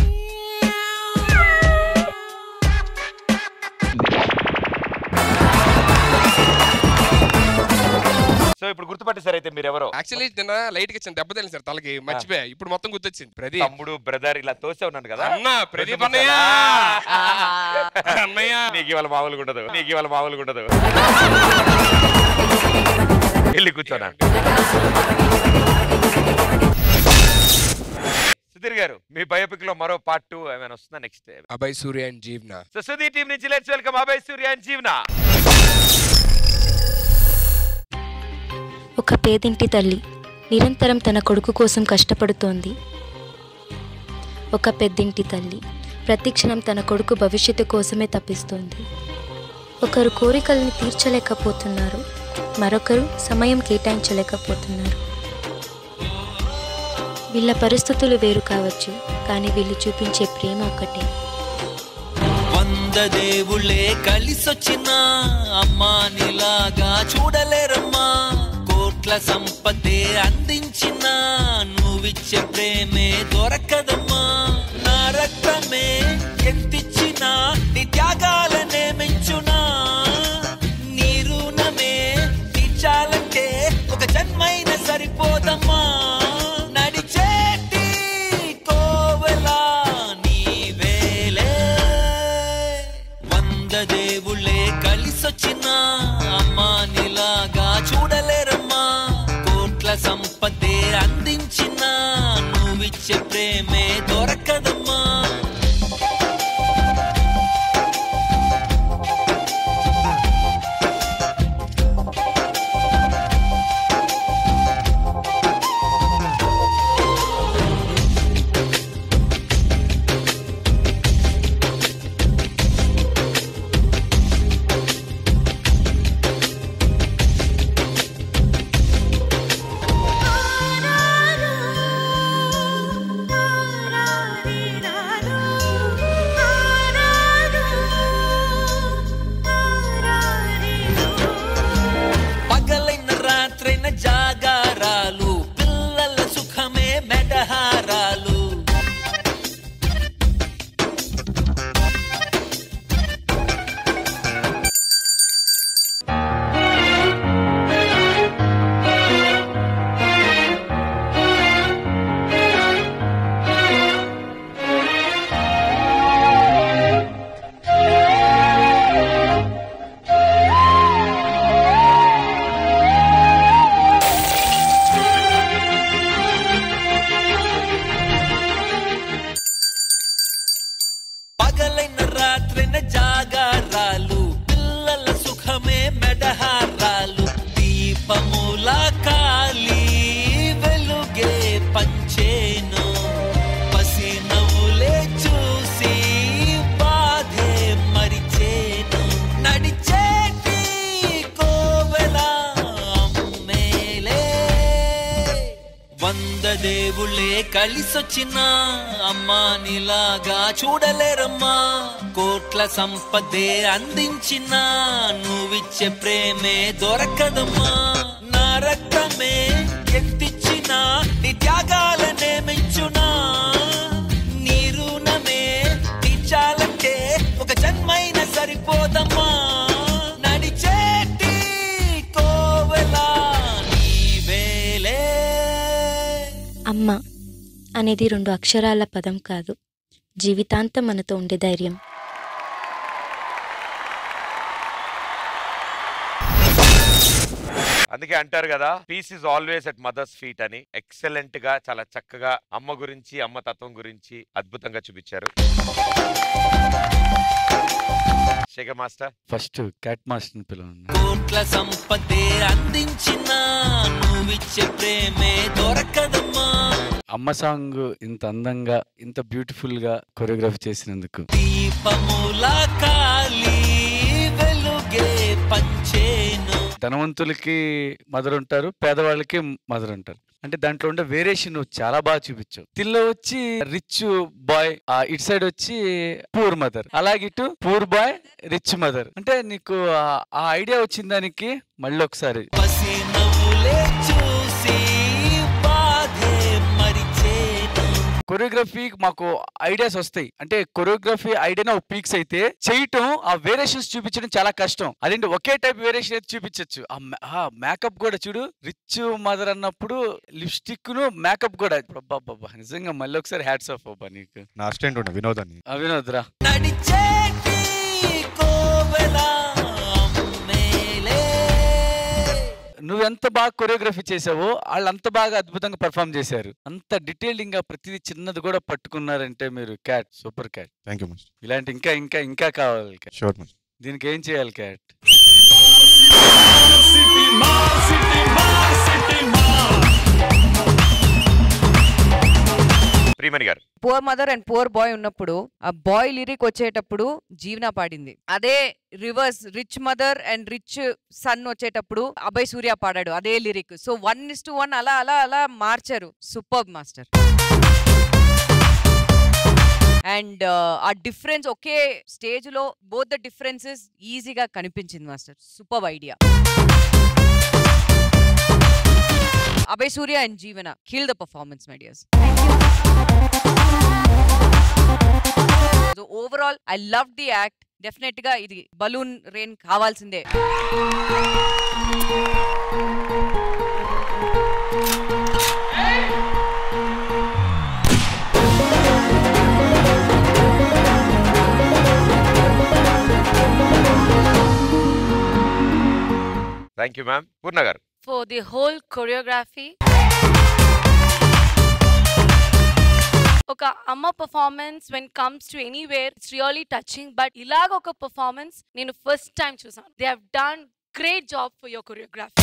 [SPEAKER 1] సో ఇప్పుడు గుర్తుపట్టేశారు అయితే మీరు ఎవరో
[SPEAKER 3] యాక్చువల్లీ నిన్న లైట్ కి ఇచ్చిన దెబ్బ తెలియదు సార్ తలకి మర్చిపోయా ఇప్పుడు మొత్తం గుర్తొచ్చింది ప్రదీప్
[SPEAKER 1] తమ్ముడు బ్రదర్ ఇలా తోసే ఉన్నాను కదా
[SPEAKER 3] అన్న ప్రదీప్ అన్నయ్య అన్నయ్య
[SPEAKER 1] నీకు ఇవాళ మామూలుగా ఉండదు నీకు ఇవాళ మామూలుగా ఉండదు వెళ్ళి కూర్చోనా సుధీర్ గారు మీ బయోపిక్ లో మరో పార్ట్ టూ ఏమైనా వస్తుందా next
[SPEAKER 3] Abhay Surya and Jeevana
[SPEAKER 1] so Sudheer team నుంచి let's welcome Abhay Surya and Jeevana
[SPEAKER 8] ఒక పేదింటి తల్లి నిరంతరం తన కొడుకు కోసం కష్టపడుతోంది ఒక పెద్దింటి తల్లి ప్రతిక్షణం తన కొడుకు భవిష్యత్తు కోసమే తప్పిస్తోంది ఒకరు కోరికల్ని తీర్చలేకపోతున్నారు మరొకరు సమయం కేటాయించలేకపోతున్నారు వీళ్ళ పరిస్థితులు వేరు కావచ్చు కానీ వీళ్ళు చూపించే ప్రేమ ఒకటే
[SPEAKER 2] వంద దేవుళ్ళే కలిసొచ్చిన అమ్మా నీలాగా చూడలేరమ్మా కోట్ల సంపదే అందించిన నువ్విచ్చే ప్రేమే దొరకదమ్మా నా రక్తమే ఎంతిచ్చినా నీ త్యాగాలనే మెంచునా నీ రుణమే తీర్చాలంటే ఒక జన్మైన సరిపోదమ్మా నడిచేటి కోవెలా నీవేలే వంద దేవుళ్ళే కలిసొచ్చిన అమ్మా నీలాగా చూడలేరమ్మా కోట్ల సంపదే అందించిన నువ్విచ్చే ప్రేమే రాత్రైన జాగారాలు పిల్లల సుఖమే మెడహారాలు పగలైన రాత్రైన జాగారాలు పిల్లల సుఖమే మెడహారాలు దీపముల కాలి వెలుగే పంచేను పసి నవ్వులే చూసి బాధే మరిచేను నడిచేటి కోవెల అమ్మేలే వంద దేవుళ్ళే కలిసొచ్చిన అమ్మా నీలాగా చూడలేరమ్మా కోట్ల సంపదే అందించిన నువ్విచ్చే ప్రేమే దొరకదమ్మా నా రక్తమే ఎంతిచ్చినా నీ త్యాగాలనే మెచ్చునా నీ రుణమే తీర్చాలంటే ఒక జన్మైన సరిపోదమ్మా నడిచేటి కోవెలా నీవేలే
[SPEAKER 9] అమ్మ అనేది రెండు అక్షరాల పదం కాదు జీవితాంతం మనతో ఉండే ధైర్యం
[SPEAKER 1] అందుకే అంటారు కదా peace is always at mother's feet అని ఎక్సలెంట్ గా చాలా చక్కగా అమ్మ గురించి అమ్మ తత్వం గురించి అద్భుతంగా చూపించారు Shekhar master
[SPEAKER 4] first cat master పిలవండి
[SPEAKER 2] కోట్ల సంపదే అందించిన నువ్విచ్చే ప్రేమే దొరకదమ్మా
[SPEAKER 4] అమ్మ సాంగ్ ఇంత అందంగా ఇంత బ్యూటిఫుల్ గా కొరియోగ్రఫీ చేసినందుకు
[SPEAKER 2] దీపముల కాలి వెలుగే పంచేను
[SPEAKER 4] ధనవంతులకి మదర్ ఉంటారు పేదవాళ్ళకి మదర్ ఉంటారు అంటే దాంట్లో ఉండే వేరియేషన్ నువ్వు చాలా బాగా చూపించావు తిల్లో వచ్చి రిచ్ బాయ్ ఆ ఇటు సైడ్ వచ్చి పూర్ మదర్ అలాగే ఇటు పూర్ బాయ్ రిచ్ మదర్ అంటే నీకు ఆ- ఆ ఐడియా వచ్చిన దానికి మళ్ళీ ఒకసారి
[SPEAKER 2] పసి నవ్వులే చూసి బాధే మరిచేను
[SPEAKER 4] కొరియోగ్రఫీ మాకు ఐడియాస్ వస్తాయి అంటే కొరియోగ్రఫీ ఐడియా ఒక పీక్స్ అయితే చేయటం ఆ వేరియేషన్స్ చూపించడం చాలా కష్టం అదేంటి ఒకే టైప్ వేరియేషన్ అయితే చూపించచ్చు ఆ మేకప్ కూడా చూడు రిచ్ మదర్ అన్నప్పుడు లిప్స్టిక్ ను మేకప్ కూడా అబ్బబ్బబ్బా, నిజంగా మళ్ళీ ఒకసారి హ్యాట్స్ ఆఫ్ అబ్బా నీకు
[SPEAKER 11] నా అసిస్టెంట్ ఉండే వినోద్ అని
[SPEAKER 4] అవినోద్రా
[SPEAKER 2] నడిచేటి కోవెల అమ్మేలే
[SPEAKER 4] నువ్వెంత బాగా కొరియోగ్రఫీ చేసావో వాళ్ళు అంత బాగా అద్భుతంగా పర్ఫామ్ చేశారు అంత డీటెయిలింగ్ గా ప్రతిదీ చిన్నది కూడా పట్టుకున్నారంటే మీరు cat super cat
[SPEAKER 11] thank you much
[SPEAKER 4] ఇలాంటి ఇంకా ఇంకా ఇంకా కావాలి cat.
[SPEAKER 11] షూర్ మచ్
[SPEAKER 4] దీనికి ఏం చేయాలి క్యాట్
[SPEAKER 1] ప్రియమణి గారు
[SPEAKER 5] poor mother and poor boy ఉన్నప్పుడు ఆ బాయ్ లిరిక్ వచ్చేటప్పుడు జీవన పాడింది అదే reverse rich mother and rich son వచ్చేటప్పుడు అభయ్ సూర్య పాడాడు అదే lyric so one is to one అలా అలా అలా మార్చారు సూపర్ మాస్టర్ అండ్ ఆ డిఫరెన్స్ ఒకే స్టేజ్ లో బోత్ ద డిఫరెన్సెస్ ఈజీగా కనిపించింది master super idea Abhay Surya and Jeevana kill the performance my dears so overall I love the act definite గా ఇది బలూన్ రెయిన్ కావాల్సిందే
[SPEAKER 1] థ్యాంక్ యూ మ్యామ్ పూర్ణ గారు
[SPEAKER 10] for the whole choreography. ఒక అమ్మ performance when comes to anywhere it's really touching but ఇలాగ ఒక performance నేను first time చూసాను they have done great job for your choreography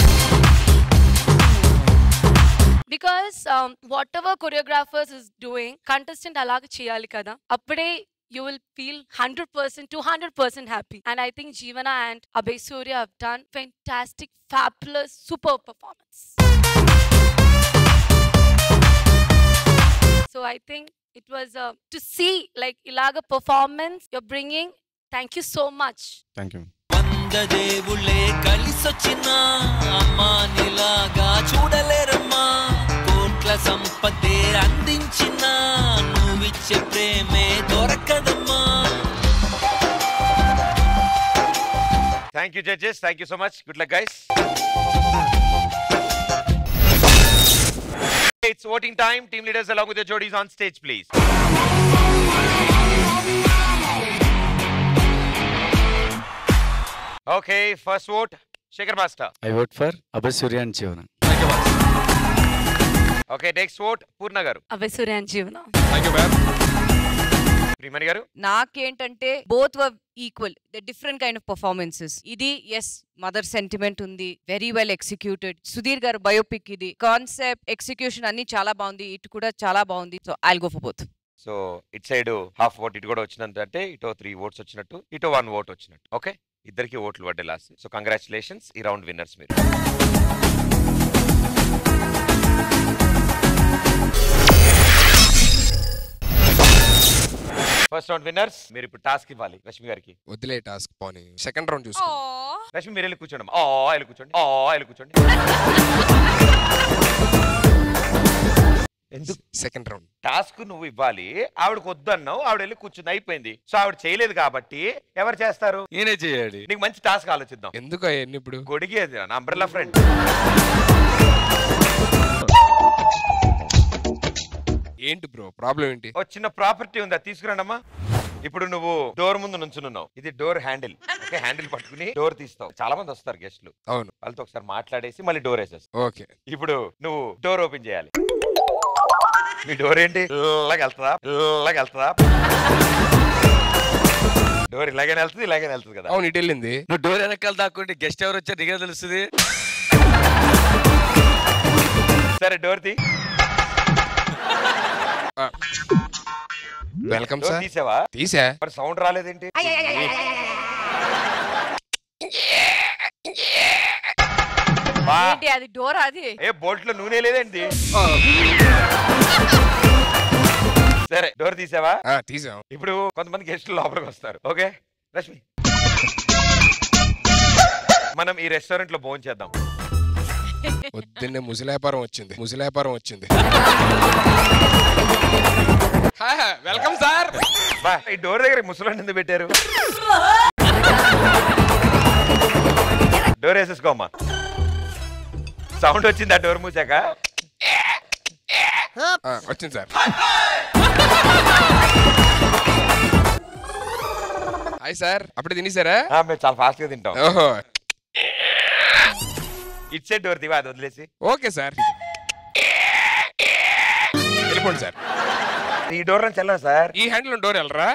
[SPEAKER 10] because whatever choreographers is doing contestant అలాగ చేయాలి కదా అప్పుడే you will feel 100%, 200% happy. And I think Jeevana and Abhay Surya have done fantastic, fabulous, super performance. So I think it was uh, to see like Ilaga performance you're bringing. Thank you so much.
[SPEAKER 11] Thank you
[SPEAKER 2] వంద దేవుళ్ళే కలిసొచ్చిన అమ్మా నీలాగా
[SPEAKER 1] you judges thank you so much good luck guys It's voting time. Team leaders along with your jodies on stage, please. Okay, first vote, Shekhar Master.
[SPEAKER 4] I vote for Abhay Surya and Jeevana
[SPEAKER 1] Okay, next vote, Purna garu.
[SPEAKER 10] Abhayasurya and Jeevana
[SPEAKER 1] Primani garu.
[SPEAKER 5] నాకేంటంటే both were equal the different kind of performances ఇది ఎస్ mother sentiment ఉంది very well executed Sudheer garu biopic ఇది concept execution అన్ని చాలా బాగుంది ఇటు కూడా చాలా బాగుంది so I'll go for both
[SPEAKER 1] so it side half vote ఇటు కూడా వచ్చినంత ఇటో త్రీ ఓట్స్ వచ్చినట్టు ఇటో వన్ ఓట్ వచ్చినట్టు ఓకే ఇద్దరికి ఓట్లు పడ్డే లాస్ట్ సో కంగ్రాచులేషన్స్ ఈ రౌండ్ విన్నర్స్ మీరు ఫస్ట్ రౌండ్ విన్నర్స్ మీరు ఇప్పుడు టాస్క్ ఇవ్వాలి రష్మి గారికి
[SPEAKER 3] వదిలే టాస్క్ పోనీ సెకండ్ రౌండ్ చూసుకో
[SPEAKER 1] రష్మి మీరు వెళ్ళి కూర్చోండి అమ్మా. ఆ వెళ్ళి కూర్చోండి ఆ వెళ్ళి కూర్చోండి ఎందుకు
[SPEAKER 3] సెకండ్ రౌండ్
[SPEAKER 1] టాస్క్ నువ్వు ఇవ్వాలి ఆవిడకు వద్దు అన్నావు ఆవిడ వెళ్ళి కూర్చుంది అయిపోయింది సో ఆవిడ చేయలేదు కాబట్టి ఎవరు చేస్తారు
[SPEAKER 4] నేనే చేయాలి
[SPEAKER 1] నీకు మంచి టాస్క్ ఆలోచిద్దాం
[SPEAKER 3] ఎందుకు అవన్నీ ఇప్పుడు
[SPEAKER 1] గొడిగి అది నా అంబ్రెల్లా ఫ్రెండ్
[SPEAKER 3] ఏంటి బ్రో ప్రాబ్లం ఏంటి
[SPEAKER 1] ఓ చిన్న ప్రాపర్టీ ఉంది అది తీసుకురండి అమ్మా ఇప్పుడు నువ్వు డోర్ ముందు నుంచున్నావు ఇది డోర్ హ్యాండిల్ ఓకే హ్యాండిల్ పట్టుకుని డోర్ తీస్తావు చాలా మంది వస్తారు గెస్ట్లు
[SPEAKER 3] అవును
[SPEAKER 1] వాళ్ళతో ఒకసారి మాట్లాడేసి మళ్ళీ డోర్ వేసేస్తావు
[SPEAKER 3] ఓకే
[SPEAKER 1] ఇప్పుడు నువ్వు డోర్ ఓపెన్ చేయాలి మీ డోర్ ఏంటి ఇలాగ వెళ్తుందా ఇలాగ వెళ్తుందా డోర్ ఇలాగనే వెళ్తుంది ఇలాగనే వెళ్తుంది కదా
[SPEAKER 3] అవును ఇటు వెళ్ళింది
[SPEAKER 4] నువ్వు డోర్ వెనకాల దాక్కుంటే గెస్ట్ ఎవరు వచ్చారు నీకే తెలుస్తుంది
[SPEAKER 1] సరే డోర్ తీ
[SPEAKER 3] వెల్కమ్
[SPEAKER 1] డోర్
[SPEAKER 3] సార్
[SPEAKER 1] తీసావా
[SPEAKER 3] తీసా
[SPEAKER 1] మరి సౌండ్ రాలేదేంటి బా.
[SPEAKER 5] ఏంటి అది డోర్ అది
[SPEAKER 1] ఏ బోల్ట్ లో నూనె లేదేంటి సరే డోర్ తీసావా
[SPEAKER 3] ఆ, తీసాం
[SPEAKER 1] ఇప్పుడు కొంతమంది గెస్టులు లోపలికి వస్తారు ఓకే రష్మి మనం ఈ రెస్టారెంట్ లో భోజనం చేద్దాం
[SPEAKER 3] పొద్దున్నే ముసిలాపారం వచ్చింది ముసిలాపారం వచ్చింది వెల్కమ్ సార్
[SPEAKER 1] బా ఈ డోర్ దగ్గర ముసలాండి ఎందుకు పెట్టారు డోర్ వేసేసుకోమ్మా సౌండ్ వచ్చింది ఆ డోర్ మూసాక
[SPEAKER 3] వచ్చింది సార్ హాయ్ సార్ అప్పుడే తినేసారా
[SPEAKER 1] ఆ, మేము చాలా ఫాస్ట్ గా తింటాం
[SPEAKER 3] ఓహో
[SPEAKER 1] ఇచ్చే డోర్ దివా అది వదిలేసి
[SPEAKER 3] ఓకే సార్ వెళ్ళిపోండి సార్
[SPEAKER 1] ఈ డోర్ నుంచి వెళ్ళాం సార్
[SPEAKER 3] ఈ హ్యాండిల్ డోర్ వెళ్ళరా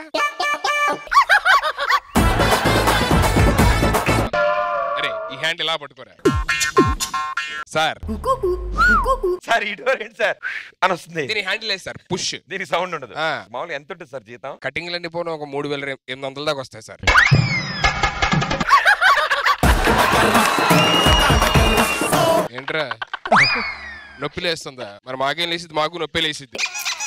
[SPEAKER 3] అరే ఈ హ్యాండ్ ఇలా పట్టుకోరా సార్
[SPEAKER 1] సార్ ఈ డోర్ ఏంటి సార్ అని వస్తుంది
[SPEAKER 3] దీని హ్యాండిల్ లేదు సార్ పుష్
[SPEAKER 1] దీనికి సౌండ్ ఉండదు
[SPEAKER 3] ఆ.
[SPEAKER 1] మామూలుగా ఎంత ఉంటుంది సార్ జీతం
[SPEAKER 3] కటింగ్లన్నీ పోను ఒక మూడు వేల ఎనిమిది వందల దాకా వస్తాయి సార్ ఏంట్రా నొప్పి లేస్తుందా మరి మాకేం లేసిద్ది మాకు నొప్పి లేసిద్ది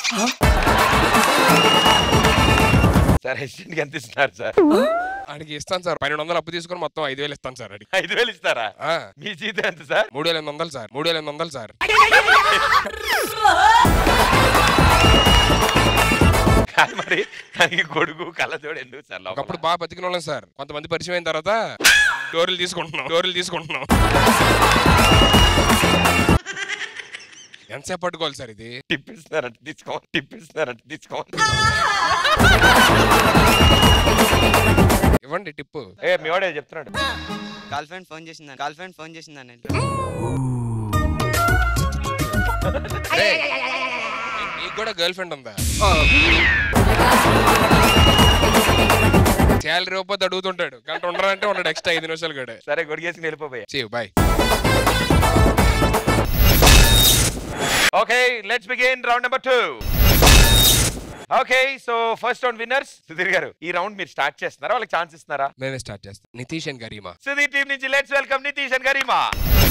[SPEAKER 1] సార్ అసిస్టెంట్ కి ఎంత ఇస్తున్నారు సార్
[SPEAKER 3] ఆడికి ఇస్తాను సార్ పన్నెండు వందలు అప్పు తీసుకొని మొత్తం ఐదు వేలు ఇస్తాను సార్ అడిగి
[SPEAKER 1] ఐదు వేలు ఇస్తారా మీ జీతం ఎంత సార్
[SPEAKER 3] మూడు వేల ఎనిమిది వందలు సార్ మూడు వేల ఎనిమిది వందలు సార్
[SPEAKER 1] కానీ మరి దానికి గొడుగు కళ్ళజోడు ఎందుకు సార్ లోపల?
[SPEAKER 3] ఒకప్పుడు బాగా బతికిన వాళ్ళం సార్ కొంతమంది పరిచయం అయిన తర్వాత డోర్లు తీసుకుంటున్నాం డోర్లు తీసుకుంటున్నాం ఎంతసేపు పట్టుకోవాలి సార్ ఇది
[SPEAKER 1] టిప్ ఇస్తున్నారంట తీసుకో టిప్ ఇస్తున్నారంట తీసుకో
[SPEAKER 3] ఇవ్వండి టిప్పు
[SPEAKER 1] ఏ మీ వాడే చెప్తున్నాడు
[SPEAKER 11] గర్ల్ ఫ్రెండ్ ఫోన్ చేసిందని గర్ల్ ఫ్రెండ్ ఫోన్ చేసిందని
[SPEAKER 3] రేయ్, నీకు కూడా గర్ల్ ఫ్రెండ్ ఉందా శాలరీ ఇవ్వకపోతే అడుగుతుంటాడు గంట ఉండరంటే ఉన్నాడు ఎక్స్ట్రా ఐదు నిమిషాలు కూడా
[SPEAKER 1] సరే గొడిగేసి వెళ్ళిపోయా
[SPEAKER 3] save boy
[SPEAKER 1] okay let's begin round number two okay so first round winners Sudheer గారు ఈ రౌండ్ మీరు స్టార్ట్ చేస్తున్నారా వాళ్ళకి ఛాన్స్ ఇస్తున్నారా
[SPEAKER 3] మేమే స్టార్ట్ చేస్తాం నితీష్ అండ్ గరీమా
[SPEAKER 1] సుధీర్ టీం నుంచి let's welcome Nitish and Garima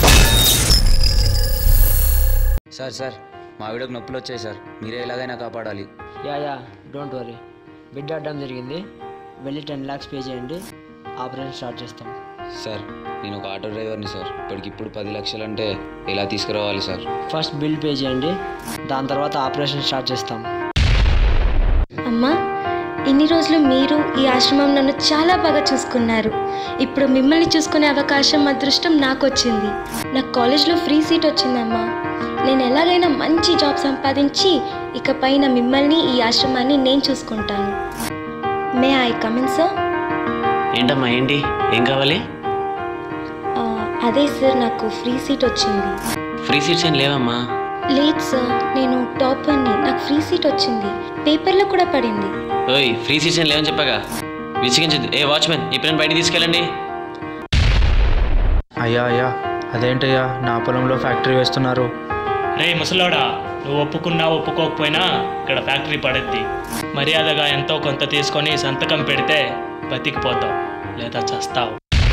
[SPEAKER 12] sir sir మా వీడియోకి నొప్పులు వచ్చాయి సార్ మీరే ఎలాగైనా కాపాడాలి
[SPEAKER 13] యా యా డోంట్ వరీ బిడ్డ అడ్డం జరిగింది వెళ్ళి టెన్ ల్యాక్స్ పే చేయండి ఆపరేషన్ స్టార్ట్ చేస్తాం
[SPEAKER 12] సార్ నేను ఒక ఆటో డ్రైవర్ని సార్ ఇప్పటికిప్పుడు పది లక్షలు అంటే ఎలా తీసుకురావాలి సార్
[SPEAKER 13] ఫస్ట్ బిల్ పే చేయండి దాని తర్వాత ఆపరేషన్ స్టార్ట్ చేస్తాం
[SPEAKER 9] అమ్మా ఈ ఇన్ని రోజులు మీరు ఈ ఆశ్రమం నన్ను చాలా బాగా చూసుకున్నారు ఇప్పుడు మిమ్మల్ని చూసుకునే అవకాశం అదృష్టం నాకు వచ్చింది నాకు కాలేజ్లో ఫ్రీ సీట్ వచ్చిందమ్మా నేను ఎలాగైనా మంచి జాబ్ సంపాదించి ఇకపైన మిమ్మల్ని ఈ ఆశ్రమాన్ని నేను చూసుకుంటాను మే ఐ కమిన్ సార్
[SPEAKER 14] ఏంటమ్మా ఏంటి ఏం కావాలి
[SPEAKER 9] అదే సార్ నాకు ఫ్రీ సీట్ వచ్చింది
[SPEAKER 14] ఫ్రీ సీట్స్ ఏం లేవమ్మా
[SPEAKER 9] లేదు సార్ నేను టాపర్ని నాకు ఫ్రీ సీట్ వచ్చింది పేపర్లో కూడా పడింది
[SPEAKER 14] ఓయ్ ఫ్రీ సీట్స్ ఏం లేవని చెప్పాగా విసిగించదు ఏ వాచ్మెన్ ఈ పిల్లని బయటికి తీసుకెళ్ళండి
[SPEAKER 6] అయ్యా అయ్యా అదేంటయ్యా నా పొలంలో ఫ్యాక్టరీ వేస్తున్నారు
[SPEAKER 15] రే ముసలోడా నువ్వు ఒప్పుకున్నా ఒప్పుకోకపోయినా ఇక్కడ ఫ్యాక్టరీ పడుద్ది మర్యాదగా ఎంతో కొంత తీసుకొని సంతకం పెడితే బతికిపోతావు లేదా చస్తావు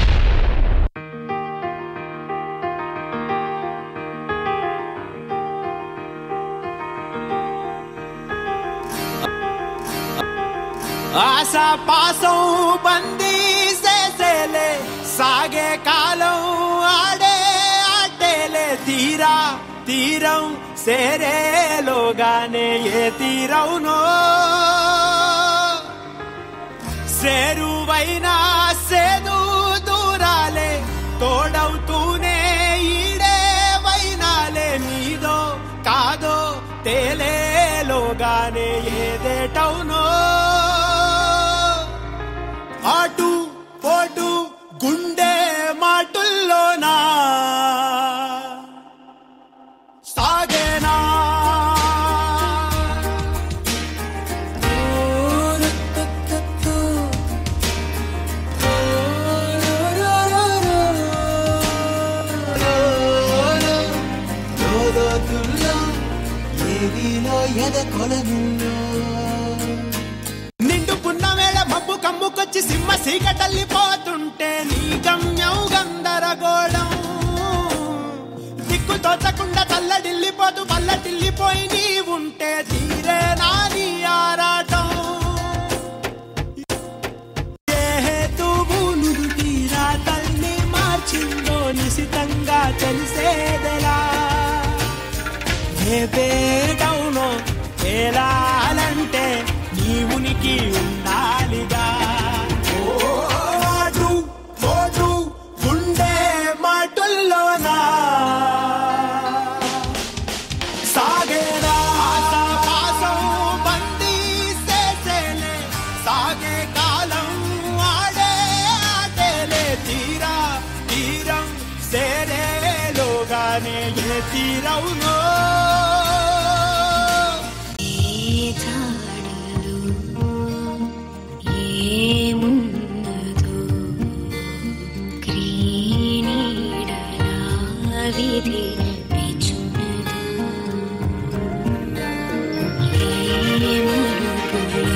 [SPEAKER 2] ఆశా పాసం బందీ చేసేలే సాగే కాలం ఆడే ఆటేలే తీరా తీరం సేరేలోగానే ఏ తీరవునో సేరువైనా సేదు దూరాలే తోడవుతూనే ఈడే వైనాలే నీదో కాదో తేలేలోగానే ఏదేటవునో అటు పోటు గుండె మాటుల్లోనా సాగేనా నిండు పున్నమేళ మబ్బు కమ్ముకొచ్చి సింహ సీకటల్లిపోతుంటే నీ గమ్యం గందరగోళం దిక్కు తోచకుండా తల్లడిల్లిపోతూ పల్లటిల్లిపోయి నీ ఉంటే తీరే నాని ఆరాటం ఏ హేతువు నుదు తీరా తల్లి మార్చిందో నిశితంగా తెలిసేదెలా ఏ పేటవునో తేలాలంటే నీ ఉనికి ఉండాలిగా ఓ అటు పోటు గుండె మాటుల్లోనా సాగేనా ఆశాపాసం బందీ చేసేలే సాగే కాలం ఆడే ఆటేలే తీరా తీరం సేరేలోగానే ఏ తీరవునో
[SPEAKER 16] ఏమున్నదో క్రీనీడలా విధి నిచున్నదో ఏ మరుపులో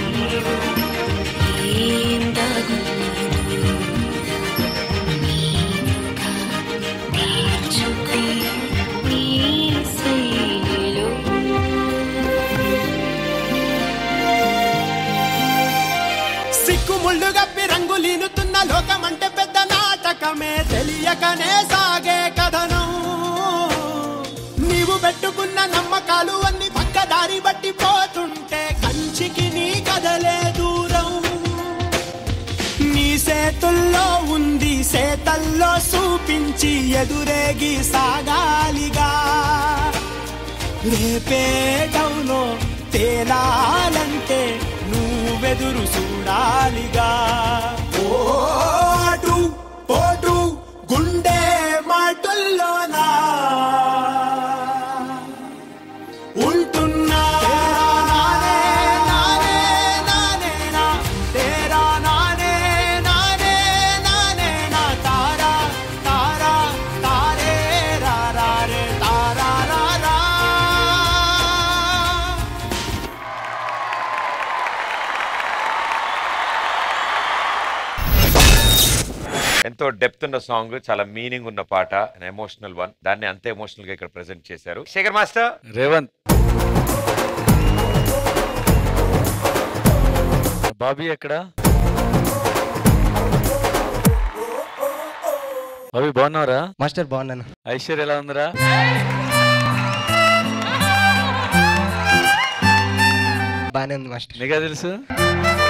[SPEAKER 16] ఏం దాగున్నదో నీనుగా తీర్చుకో నీ శైలిలో
[SPEAKER 2] సిక్కు ముళ్ళు గప్పి రంగులీనుతున్న లోకమంటే పెద్ద నాటకమే తెలియకనే సాగే కథనం నీవు పెట్టుకున్న నమ్మకాలు అన్ని పక్కదారి బట్టి పోతుంటే కంచికి నీ కదలే దూరం నీ సేతుల్లో ఉంది సేతల్లో చూపించి ఎదురేగి సాగాలిగా రేపేటవునో తేలాలంటే నువ్వెదురు చూడాలిగా ఓ అటు పోటు గుండె మాటుల్లోనా ఉంటున్నా నానే, నానే, నానే, నా. తేరా నానే, నానే, నానే, నా. తారా, తారా, తారే, రా, రా, రే, తారా, రా, రా.
[SPEAKER 1] ఎంతో డెప్త్ ఉన్న సాంగ్ చాలా మీనింగ్ ఉన్న పాట ఎమోషనల్ వన్ దాన్ని అంత ఎమోషనల్ గా ఇక్కడ ప్రెజెంట్ చేశారు శేఖర్ మాస్టర్
[SPEAKER 4] రేవంత్ బాబీ ఎక్కడ బాబీ బాగున్నావురా
[SPEAKER 17] మాస్టర్ బాగున్నాను
[SPEAKER 4] ఐశ్వర్య ఎలా ఉందిరా
[SPEAKER 17] బాగానే ఉంది మాస్టర్
[SPEAKER 4] నీగా తెలుసు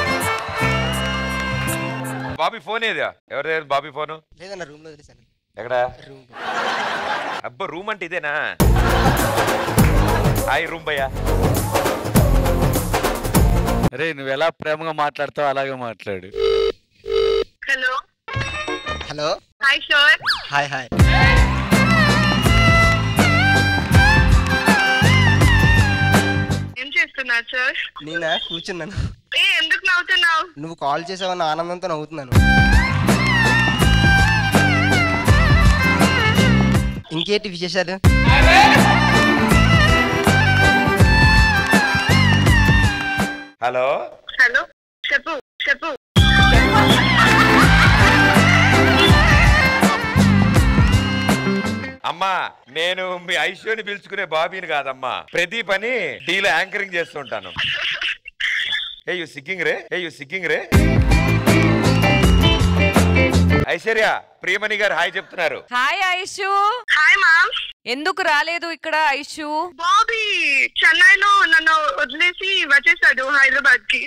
[SPEAKER 1] బాబీ ఫోన్ ఏదా ఎవరి దగ్గర బాబీ ఫోను
[SPEAKER 17] లేదన్న రూమ్ లో వదిలేసాను
[SPEAKER 1] ఎక్కడ అబ్బా రూమ్ అంటే ఇదేనా హాయ్ రూమ్ భయ్యా
[SPEAKER 4] అరే నువ్వు ఎలా ప్రేమగా మాట్లాడతావు అలాగే మాట్లాడు
[SPEAKER 18] హలో
[SPEAKER 17] హలో
[SPEAKER 18] హాయ్ షోర్
[SPEAKER 17] హాయ్ హాయ్
[SPEAKER 18] ఏం చేస్తున్నారు సార్
[SPEAKER 17] నేనా కూర్చున్నాను
[SPEAKER 18] ఏ ఎందుకు నవ్వుతున్నావు
[SPEAKER 17] నువ్వు కాల్ చేసావన్న ఆనందంతో నవ్వుతున్నాను ఇంకేంటి విశేషాలు
[SPEAKER 1] హలో
[SPEAKER 18] హలో చెప్పు చెప్పు
[SPEAKER 1] అమ్మా నేను మీ ఐశ్వర్ని పిలుచుకునే బాబీని కాదమ్మా ప్రదీప్ అని డీలో యాంకరింగ్ చేస్తుంటాను ఏ యు సిగ్గింగ్ రే ఏ యు సిగ్గింగ్ రే ఐశ్వర్య ప్రియమణి గారు హాయ్ చెప్తున్నారు
[SPEAKER 5] హాయ్ ఐషు
[SPEAKER 18] హాయ్ మామ్
[SPEAKER 5] ఎందుకు రాలేదు ఇక్కడ ఐషు
[SPEAKER 18] బాబీ చెన్నైలో నన్ను వదిలేసి వచ్చేసాడు హైదరాబాద్ కి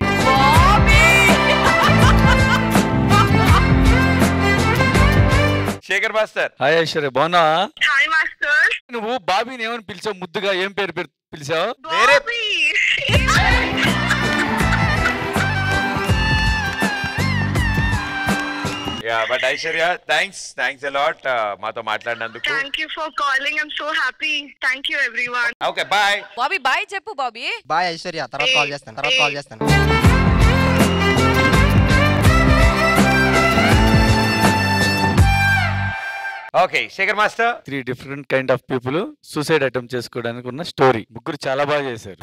[SPEAKER 1] శేఖర్ మాస్టర్
[SPEAKER 4] హాయ్ ఐశ్వర్య బాగున్నా
[SPEAKER 18] హాయ్ మాస్టర్
[SPEAKER 4] నువ్వు బాబీని ఏమని పిలిచావు ముద్దుగా ఏం పేరు పేరు పిలిచావు
[SPEAKER 18] Bobby
[SPEAKER 1] yeah but Aishwarya thanks thanks a lot మాతో మాట్లాడినందుకు
[SPEAKER 18] thank you for calling I'm so happy thank you everyone
[SPEAKER 1] okay bye
[SPEAKER 5] Bobby bye చెప్పు బాబీ
[SPEAKER 17] బాయ్ ఐశ్వర్య తర్వాత కాల్ చేస్తాను తర్వాత కాల్ చేస్తాను
[SPEAKER 1] okay Shekhar master
[SPEAKER 4] three different kind of people suicide attempt చేసుకోవడానికి ఉన్న story ముగ్గురు చాలా బాగా చేశారు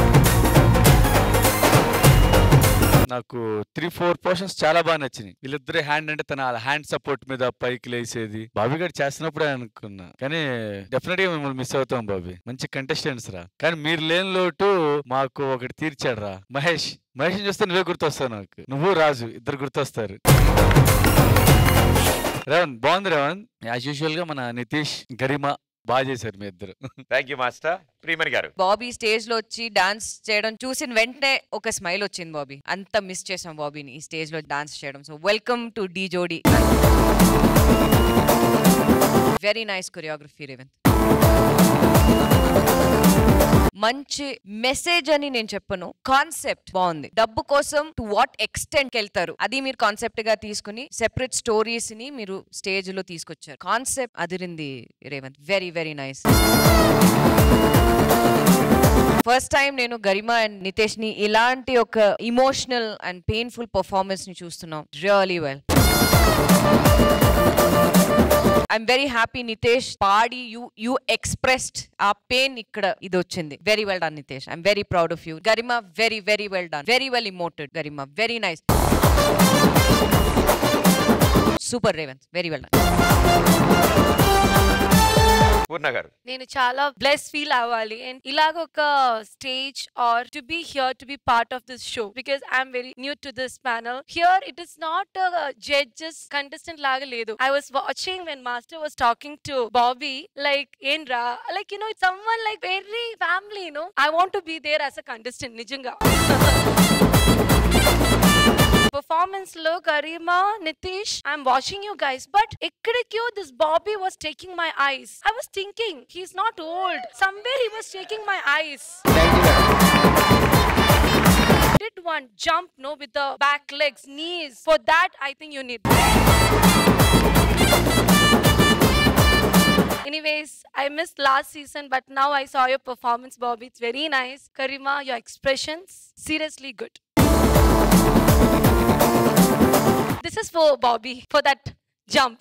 [SPEAKER 4] నాకు త్రీ ఫోర్ పోర్షన్స్ చాలా బాగా నచ్చినాయి వీళ్ళిద్దరు హ్యాండ్ అంటే తన హ్యాండ్ సపోర్ట్ మీద పైకి లేసేది బాబీ గారు చేస్తున్నప్పుడే అనుకున్నా కానీ డెఫినెట్ గా మిమ్మల్ని మిస్ అవుతాం బాబీ మంచి కంటెస్టెంట్స్ రా కానీ మీరు లేని లోటు మాకు ఒకటి తీర్చాడు రా మహేష్ మహేష్ చూస్తే నువ్వే గుర్తొస్తావు నాకు నువ్వు రాజు ఇద్దరు గుర్తొస్తారు రేవన్ బాగుంది రేవన్ యాజ్ యూజువల్ గా మన నితీష్ గరిమ బాగా చేశారు మీ ఇద్దరు
[SPEAKER 1] థ్యాంక్ యూ మాస్టర్ ప్రియమణి గారు
[SPEAKER 5] బాబీ స్టేజ్ లో వచ్చి డాన్స్ చేయడం చూసిన వెంటనే ఒక స్మైల్ వచ్చింది బాబీ అంత మిస్ చేసాం బాబీని ఈ స్టేజ్ లో డాన్స్ చేయడం so welcome to Dhee Jodi very nice choreography Revanth మంచి మెసేజ్ అని నేను చెప్పను కాన్సెప్ట్ బాగుంది డబ్బు కోసం టు వాట్ ఎక్స్టెంట్ వెళ్తారు అది మీరు కాన్సెప్ట్ గా తీసుకుని సెపరేట్ స్టోరీస్ ని మీరు స్టేజ్ లో తీసుకొచ్చారు కాన్సెప్ట్ అదిరింది Revanth very very nice first time నేను గరిమా అండ్ నితేష్ ని ఇలాంటి ఒక ఇమోషనల్ అండ్ పెయిన్ఫుల్ పర్ఫార్మెన్స్ ని చూస్తున్నాం really well I'm very happy Nitesh పాడి యూ యూ ఎక్స్ప్రెస్డ్ ఆ పెయిన్ ఇక్కడ ఇది వచ్చింది very well done Nitesh I'm very proud of you Garima very very well done very well emoted Garima very nice super Revanth very well done
[SPEAKER 1] Purna గారు
[SPEAKER 10] నేను చాలా బ్లెస్ ఫీల్ అవ్వాలి and ఇలాగ ఒక stage are to be here to be part of this show because I'm very new to this panel here it is not judges contestant లాగా లేదు I was watching when master was talking to Bobby like ఏం రా like you know someone like very family no I want to be there as a contestant నిజంగా performance లో Garima Nitish I'm watching you guys but ఎక్కడికో this Bobby was taking my eyes I was thinking he's not old somewhere he was taking my eyes did one jump no with the back legs knees for that i think you need anyways i missed last season but now i saw your performance bobby it's very nice karima your expressions seriously good this is for bobby for that jump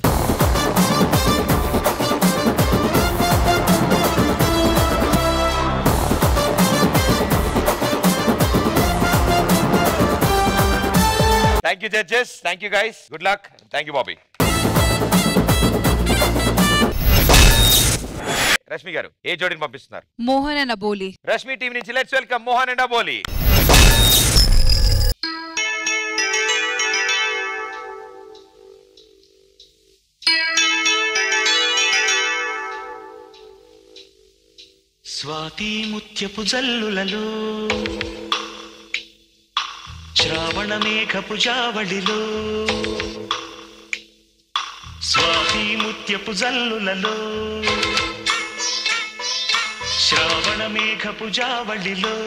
[SPEAKER 1] thank you judges thank you guys good luck thank you Bobby Rashmi garu ఏ జోడిని పంపిస్తున్నారు
[SPEAKER 19] Mohan and Aboli
[SPEAKER 1] Rashmi team నుంచి let's welcome Mohan and Aboli
[SPEAKER 20] స్వాతి ముత్యపు జల్లులలో శ్రావణ మేఘపు జావళిలో స్వాతి ముత్యపు జల్లులలో శ్రావణ మేఘపు జావళిలో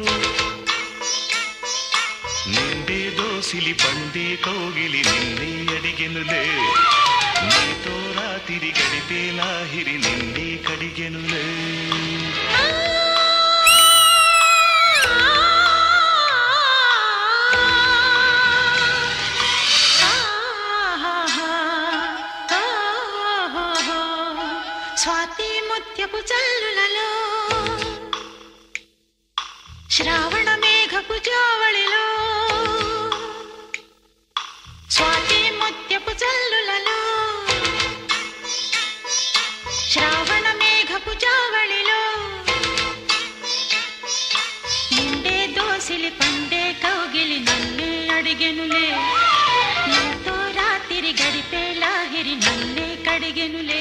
[SPEAKER 20] నిండే దోసిలి పండే కౌగిలి నిన్నే అడిగెనులే నీతో రాతిరి గడిపే లాహిరి నిన్నే కడిగెనులే
[SPEAKER 16] స్వాతి ముత్యపు చల్లులలో శ్రావణ మేఘపు జావళిలో స్వాతి ముత్యపు చల్లులలో శ్రావణ మేఘపు జావళిలో నిండే దోసిలి పండే కౌగిలి నన్నే అడిగెనులే నీతో రాత్రి గడిపే లాహిరి నన్నే కడిగెనులే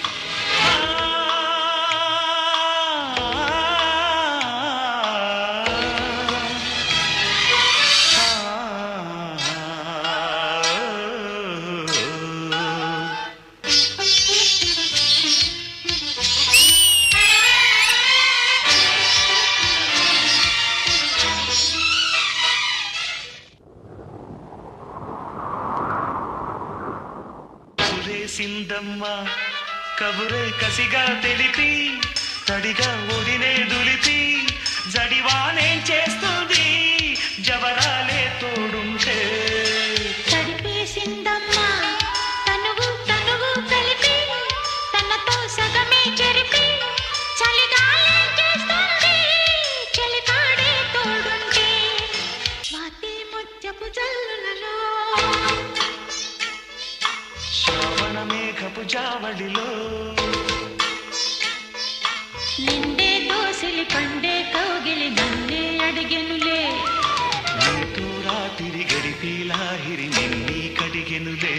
[SPEAKER 20] సురేసిందమ్మ కబురే కసిగా తెలిపి తడిగా ఒడినే దులిపి జడివానేం చేస్తుంది జవరాలే తోడుంటే
[SPEAKER 16] తడిపేసిందమ్మా తనువు తనువు కలిపి తనతో సగమే చెరిపి చలిగాలే చేస్తుంది చలికాడే తోడుంటే స్వాతి ముత్యపు జల్లులలో
[SPEAKER 20] శ్రావణ మేఘపు జావళిలో
[SPEAKER 16] నిండే దోసిలి పండే కౌగిలి నన్నే అడిగెనులే
[SPEAKER 20] నీతో రాత్రి గడిపి లాహిరి నిన్నీ కడిగెనులే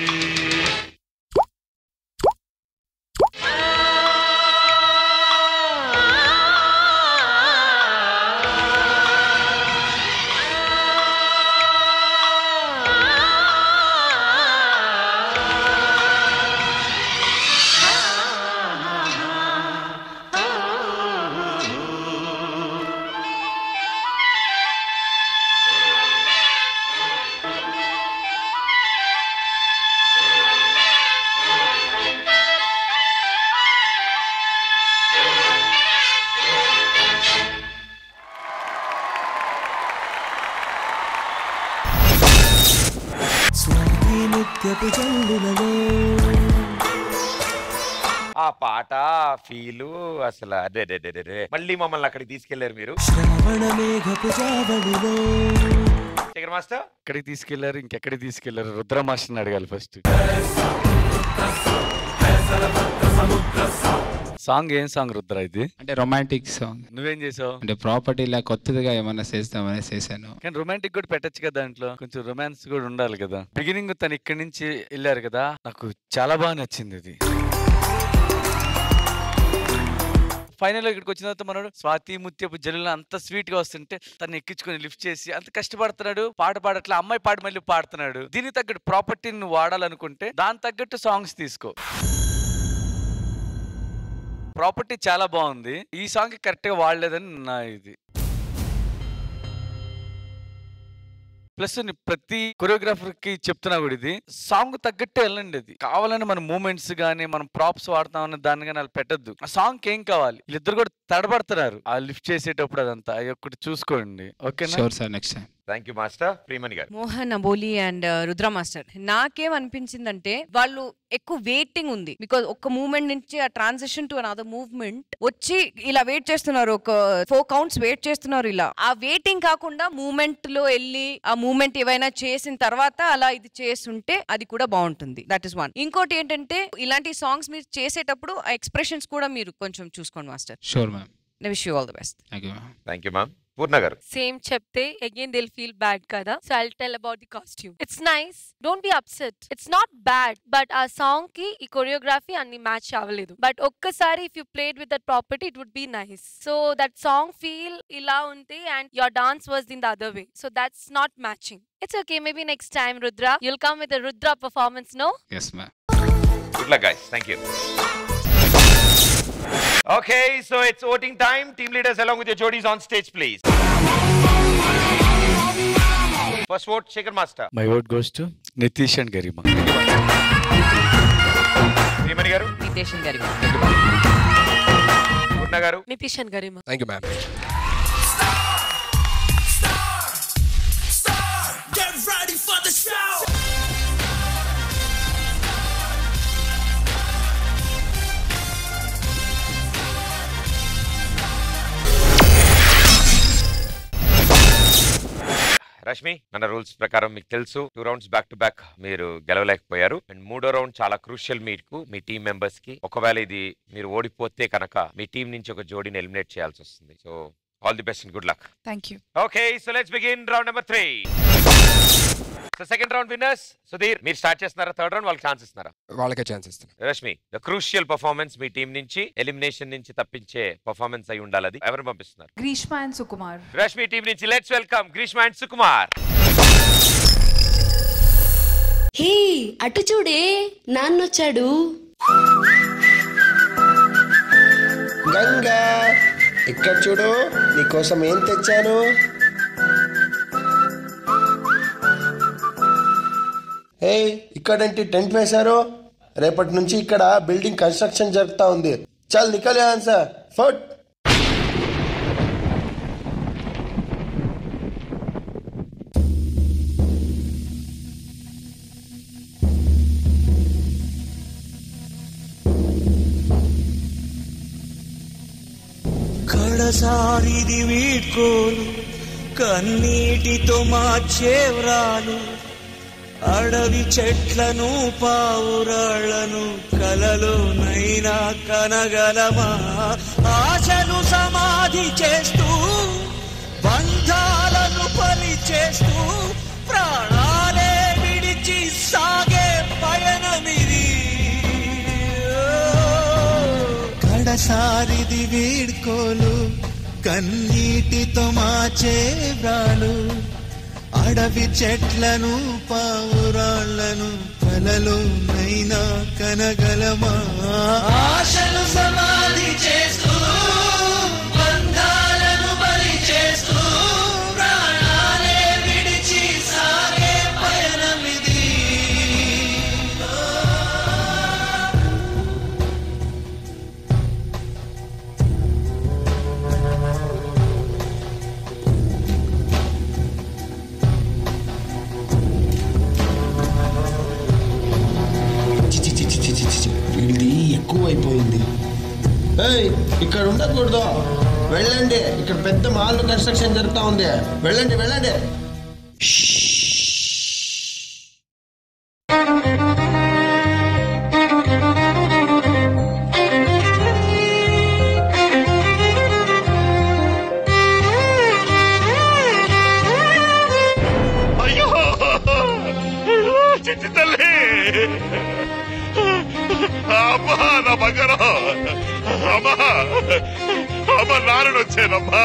[SPEAKER 2] స్వాతి నిత్యపు జల్లులలో
[SPEAKER 1] ఆ పాట ఫీలు అసలు అదే అదే, అదే, అదే. మళ్ళీ మమ్మల్ని అక్కడికి తీసుకెళ్లారు మీరు
[SPEAKER 2] శ్రవణ మేఘపు జావళిలో
[SPEAKER 1] శేఖర్ మాస్టర్
[SPEAKER 4] ఎక్కడికి తీసుకెళ్లారు ఇంకెక్కడికి తీసుకెళ్లారు రుద్ర మాస్టర్ని అడగాలి ఫస్ట్ సాంగ్ ఏం సాంగ్ రుద్ర ఇది
[SPEAKER 19] అంటే రొమాంటిక్ సాంగ్
[SPEAKER 4] నువ్వేం చేసావు
[SPEAKER 19] అంటే ప్రాపర్టీ ఇలా కొత్తదిగా ఏమన్నా చేస్తామని చేశాను
[SPEAKER 4] కానీ రొమాంటిక్ కూడా పెట్టచ్చు కదా దాంట్లో కొంచెం రొమాన్స్ కూడా ఉండాలి కదా బిగినింగ్ తను ఇక్కడి నుంచి వెళ్ళారు కదా నాకు చాలా బాగా నచ్చింది ఇది ఫైనల్ ఇక్కడికి వచ్చిన తర్వాత మనోడు స్వాతి ముత్యపు జల్లులు అంత స్వీట్ గా వస్తుంటే తను ఎక్కించుకొని లిఫ్ట్ చేసి అంత కష్టపడుతున్నాడు పాట పాడట్లా అమ్మాయి పాట మళ్ళీ పాడుతున్నాడు దీనికి తగ్గట్టు ప్రాపర్టీని నువ్వు వాడాలనుకుంటే దాని తగ్గట్టు సాంగ్స్ తీసుకో ప్రాపర్టీ చాలా బాగుంది ఈ సాంగ్ కరెక్ట్ గా వాడలేదని నా ఇది ప్లస్ నీ ప్రతి కొరియోగ్రాఫర్ కి చెప్తున్నా కూడా ఇది సాంగ్ తగ్గట్టే వెళ్ళండి ఇది కావాలని మన మూమెంట్స్ గానీ మనం ప్రాప్స్ వాడతామని దాన్ని కానీ వాళ్ళు పెట్టద్దు ఆ సాంగ్ ఏం కావాలి వీళ్ళిద్దరు కూడా తడబడుతున్నారు ఆ లిఫ్ట్ చేసేటప్పుడు అదంతా అవి ఒకటి చూసుకోండి ఓకేనా
[SPEAKER 19] sure sir next time
[SPEAKER 1] thank you master Priyamani garu
[SPEAKER 5] Mohan Aboli and Rudra master నాకేం అనిపించిందంటే వాళ్ళు ఎక్కువ వెయిటింగ్ ఉంది బికాజ్ ఒక మూమెంట్ నుంచి ఆ ట్రాన్సిషన్ టు అనదర్ మూవ్మెంట్ వచ్చి ఇలా వెయిట్ చేస్తున్నారు ఒక ఫోర్ కౌంట్స్ వెయిట్ చేస్తున్నారు ఇలా ఆ వెయిటింగ్ కాకుండా మూమెంట్ లో వెళ్ళి ఆ మూమెంట్ ఏవైనా చేసిన తర్వాత అలా ఇది చేస్తుంటే అది కూడా బాగుంటుంది దట్ ఇస్ వన్ ఇంకోటి ఏంటంటే ఇలాంటి సాంగ్స్ మీరు చేసేటప్పుడు ఆ ఎక్స్ప్రెషన్స్ కూడా మీరు కొంచెం చూసుకోండి master
[SPEAKER 19] sure ma'am
[SPEAKER 5] wish you all the best
[SPEAKER 19] thank you ma'am
[SPEAKER 1] thank you ma'am Purna garu
[SPEAKER 10] same చెప్తే అగైన్ దిల్ ఫీల్ బ్యాడ్ కదా so I tell about the costume it's nice don't be upset it's not bad but ఆ song కి ఈ choreography అన్ని match అవ్వలేదు but ఒక్కసారి if you played with that property it would be nice so that song feel ఇలా ఉంది and your dance was in the other way so that's not matching it's okay maybe next time Rudra you'll come with Rudra performance no
[SPEAKER 19] yes ma'am
[SPEAKER 1] good luck guys thank you Okay, so it's voting time. Team leaders along with your jodies on stage, please. First vote, Shaker Master.
[SPEAKER 4] My vote goes to Nitish and Garima
[SPEAKER 1] Srimani garu
[SPEAKER 5] Nitesh గారి
[SPEAKER 1] Purna garu
[SPEAKER 10] Nitish and Garima
[SPEAKER 3] thank you ma'am
[SPEAKER 2] Get ready for the show.
[SPEAKER 1] Rashmi మన rules ప్రకారం మీకు తెలుసు two rounds back to back మీరు గెలవలేకపోయారు and మూడో round చాలా crucial మీకు మీ టీం మెంబర్స్ కి ఒకవేళ ఇది మీరు ఓడిపోతే కనుక మీ టీం నుంచి ఒక జోడీని ఎలిమినేట్ చేయాల్సి వస్తుంది so all the best and good luck
[SPEAKER 21] thank you
[SPEAKER 1] okay so let's begin round number three so second round winners Sudheer మీరు స్టార్ట్ చేస్తున్నారా థర్డ్ రౌండ్ వాళ్ళకి ఛాన్స్ ఇస్తున్నారా
[SPEAKER 3] వాళ్ళకే ఛాన్స్ ఇస్తాను
[SPEAKER 1] రష్మి ద క్రూషియల్ పర్ఫార్మెన్స్ మీ టీం నుంచి ఎలిమినేషన్ నుంచి తప్పించే పర్ఫార్మెన్స్ అయి ఉండాలి అది ఎవరు పంపిస్తున్నారు
[SPEAKER 21] గ్రీష్మ అండ్ సుకుమార్
[SPEAKER 1] రష్మి టీం నుంచి let's welcome Greeshma and Sukumar
[SPEAKER 22] hey అటు చూడే నాన్నొచ్చాడు
[SPEAKER 23] గంగా ఇక్కడ చూడు నీకోసం ఏం తెచ్చాను హే ఇక్కడేంటి టెంట్ వేశారు రేపటి నుంచి ఇక్కడ బిల్డింగ్ కన్స్ట్రక్షన్ జరుగుతా ఉంది చల్ నికలే సార్ ఫట్
[SPEAKER 20] కడసారిది వీడ్కోలు కన్నీటితో మార్చేవ్రాలు అడవి చెట్లను పావురాళ్లను కలలోనైనా కనగలమా ఆశను సమాధి చేస్తూ బంధాలను పలి చేస్తూ ప్రాణాలే విడిచి సాగే పయనమిది
[SPEAKER 24] కడసారిది వీడ్కోలు కన్నీటితో మాచే వ్రాలు అడవి చెట్లను పావురాళ్లను కలలో నైనా కనగలమా
[SPEAKER 20] ఆశను సమాధి చేస్తూ బంధాలను బలి చేస్తూ ప్రాణాలే విడిచి సాగే పయనమిది
[SPEAKER 23] చి, చి, చి, చి, చి, చి, చి. వీడిది ఎక్కువైపోయింది ఏయ్ ఇక్కడ ఉండకూడదు వెళ్ళండి ఇక్కడ పెద్ద మాల్ కన్స్ట్రక్షన్ జరుగుతా ఉంది వెళ్ళండి వెళ్ళండి
[SPEAKER 25] అయ్యో చిట్టి తల్లి అమ్మా నా బంగారం అమ్మా అమ్మ నారాయణ వచ్చానమ్మా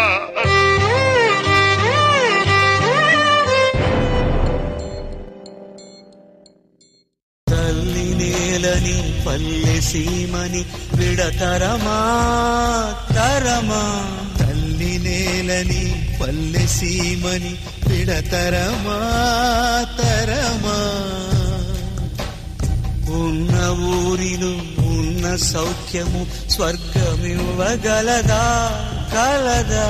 [SPEAKER 20] తల్లి నేలని పల్లె సీమని విడతరమా తరమా
[SPEAKER 24] తల్లి నేలని పల్లె సీమని పిడతరమా తరమా
[SPEAKER 20] ఉన్న ఊరిలో ఉన్న సౌఖ్యము స్వర్గమివ్వగలదా కలదా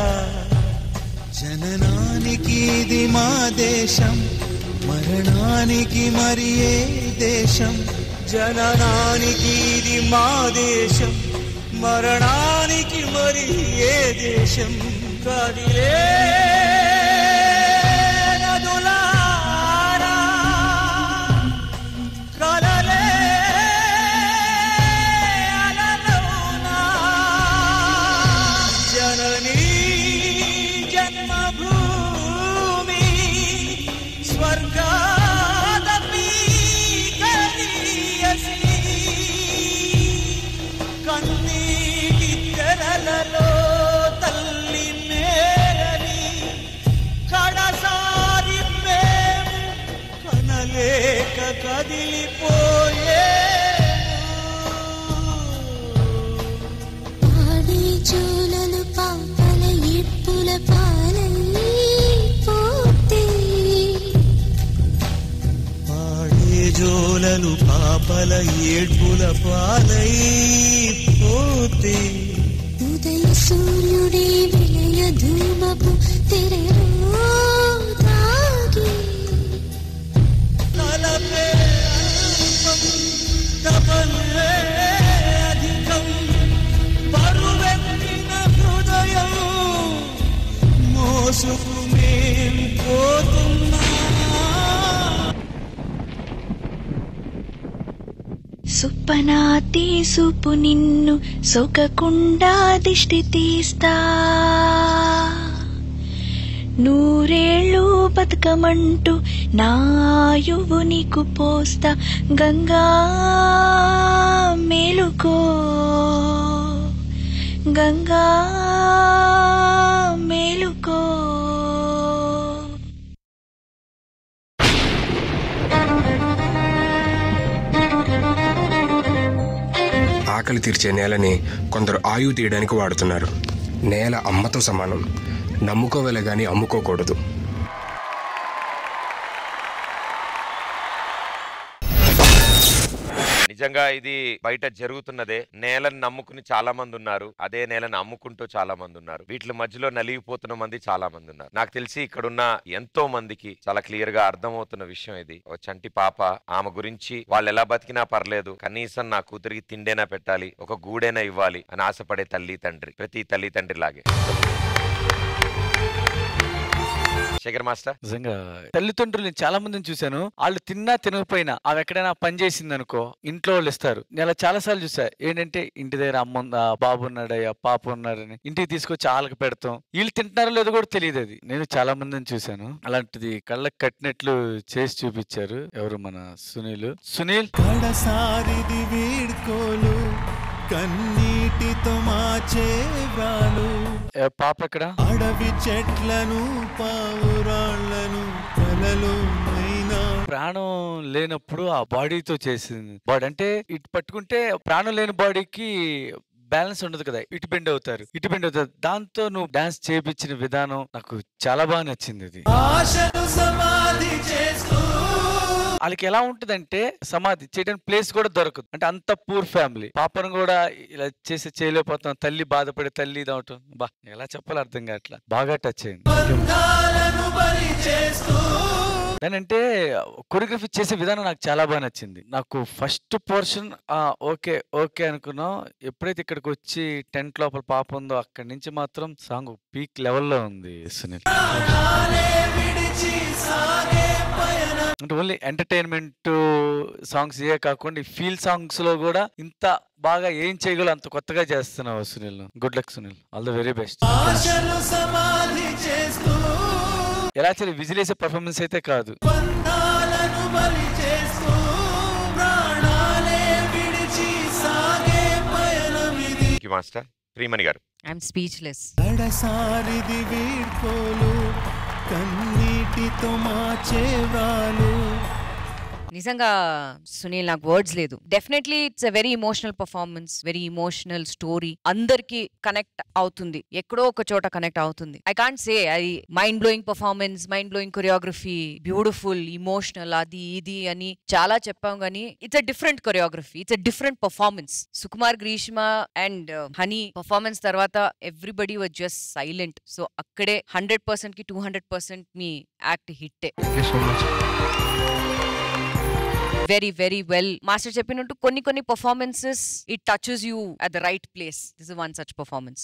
[SPEAKER 24] జననానికి ఇది మా దేశం మరణానికి మరి ఏ దేశం
[SPEAKER 20] జననానికి ఇది మా దేశం మరణానికి మరి ఏ దేశం కదిలే నదులారా, కలలే అలలోనా, జననీ జన్మభూమి స్వర్గాదపి గరీయసి కన్నీటి తెరలలో తల్లి మేరని కడసారి మేము కనలేక కదిలిపోయే
[SPEAKER 24] పాపల ఏడ్పుల పాలై పోతే
[SPEAKER 16] ఉదయ సూర్యుడే విలయ ధూమపు తెరలో తాగి
[SPEAKER 20] తలపే అల్పం తపల్లే అధికం బరువెక్కిన హృదయం మోసుకు మేం పోతున్నా
[SPEAKER 7] సుప్పనా తీసుపు నిన్ను సొకకుండా దిష్టి తీస్తా నూరేళ్ళు బతుకమంటూ నాయువు నీకు పోస్తా గంగా మేలుకో గంగా మేలుకో
[SPEAKER 8] ఆకలి తీర్చే నేలని కొందరు ఆయువు తీయడానికి వాడుతున్నారు నేల అమ్మతో సమానం నమ్ముకోవలే గాని అమ్ముకోకూడదు
[SPEAKER 1] నిజంగా ఇది బయట జరుగుతున్నదే నేలను నమ్ముకుని చాలా మంది ఉన్నారు అదే నేలను అమ్ముకుంటూ చాలా మంది ఉన్నారు వీటి మధ్యలో నలిగిపోతున్న మంది చాలా మంది ఉన్నారు నాకు తెలిసి ఇక్కడున్న ఎంతో మందికి చాలా క్లియర్ గా అర్థమవుతున్న విషయం ఇది ఒక చంటి పాప ఆమె గురించి వాళ్ళు ఎలా బతికినా పర్లేదు కనీసం నా కూతురికి తిండేనా పెట్టాలి ఒక గూడైనా ఇవ్వాలి అని ఆశపడే తల్లి తండ్రి ప్రతి తల్లి తండ్రి లాగే శేఖర్ మాస్టర్
[SPEAKER 4] నిజంగా తల్లిదండ్రులు నేను చాలా మందిని చూశాను వాళ్ళు తిన్నా తినకపోయినా అవి ఎక్కడైనా పని చేసింది అనుకో ఇంట్లో వాళ్ళు ఇస్తారు నేను అలా చాలా సార్లు చూసా ఏంటంటే ఇంటి దగ్గర అమ్మ ఉందా బాబు ఉన్నాడయ్యా పాప ఉన్నారని ఇంటికి తీసుకొచ్చి వాళ్ళకి పెడతాం వీళ్ళు తింటున్నారో లేదో కూడా తెలియదు అది నేను చాలా మందిని చూశాను అలాంటిది కళ్ళకి కట్టినట్లు చేసి చూపించారు ఎవరు మన సునీల్ సునీల్
[SPEAKER 24] కడసారిది వీడ్కోలు కన్నీటితో మాచే వ్రాలు
[SPEAKER 4] ఏ, పాప ఎక్కడ
[SPEAKER 24] అడవి చెట్లను పావురాళ్లను కలలో మైనా
[SPEAKER 4] ప్రాణం లేనప్పుడు ఆ బాడీతో చేసింది బాడీ అంటే ఇటు పట్టుకుంటే ప్రాణం లేని బాడీకి బ్యాలెన్స్ ఉండదు కదా ఇటు బెండ్ అవుతారు ఇటు బెండ్ అవుతారు దాంతో నువ్వు డాన్స్ చేపించిన విధానం నాకు చాలా బాగా నచ్చింది అది
[SPEAKER 20] ఆశను సమాధి చేస్తూ
[SPEAKER 4] వాళ్ళకి ఎలా ఉంటదంటే సమాధి చేయడానికి ప్లేస్ కూడా దొరకదు అంటే అంత పూర్ ఫ్యామిలీ పాపను కూడా ఇలా చేసి చేయలేకపోతాం తల్లి బాధపడే తల్లి ఇదవటం బా ఎలా చెప్పాలి అర్థం కావట్లా బాగా టచ్ అయింది
[SPEAKER 20] బంధాలను బలి చేస్తూ
[SPEAKER 4] అంటే కొరియోగ్రఫీ చేసే విధానం నాకు చాలా బాగా నచ్చింది నాకు ఫస్ట్ పోర్షన్ ఓకే ఓకే అనుకున్నాం ఎప్పుడైతే ఇక్కడికి వచ్చి టెంట్ లోపల పాప ఉందో అక్కడి నుంచి మాత్రం సాంగ్ పీక్ లెవెల్లో ఉంది సునీల్
[SPEAKER 20] విడిచి సాగే పయనం
[SPEAKER 4] అంటే ఓన్లీ ఎంటర్టైన్మెంట్ సాంగ్స్ ఇవే కాకుండా ఫీల్ సాంగ్స్ లో కూడా ఇంత బాగా ఏం చేయగలవు అంత కొత్తగా చేస్తున్నావు Sunil good luck Sunil all the very best
[SPEAKER 20] ఆశను సమాధి చేస్తూ
[SPEAKER 4] ఎలా చేయాలి విజిలేసే పర్ఫార్మెన్స్ అయితే కాదు
[SPEAKER 20] బంధాలను బలి చేస్తూ ప్రాణాలే విడిచి సాగే పయనమిది
[SPEAKER 1] మాస్టర్ ప్రియమణి గారు
[SPEAKER 5] ఐఎమ్ స్పీచ్లెస్
[SPEAKER 24] కడసారిది వీడ్కోలు కన్నీటితో మాచే వ్రాలు
[SPEAKER 5] నిజంగా సునీల్ నాకు వర్డ్స్ లేదు definitely it's a very emotional performance very emotional story అందరికి కనెక్ట్ అవుతుంది ఎక్కడో ఒక చోట కనెక్ట్ అవుతుంది ఐ కాంట్ సే అది mind blowing performance mind blowing choreography beautiful emotional అది ఇది అని చాలా చెప్పాం కానీ it's a different choreography it's a different performance Sukumar Greeshma and Honey performance తర్వాత everybody was just silent so అక్కడే హండ్రెడ్ పర్సెంట్ కి టూ హండ్రెడ్ పర్సెంట్ మీ యాక్ట్ హిట్టే వెరీ వెరీ వెల్ మాస్టర్ చెప్పినట్టు కొన్ని కొన్ని performances it touches you at the right place this one such performance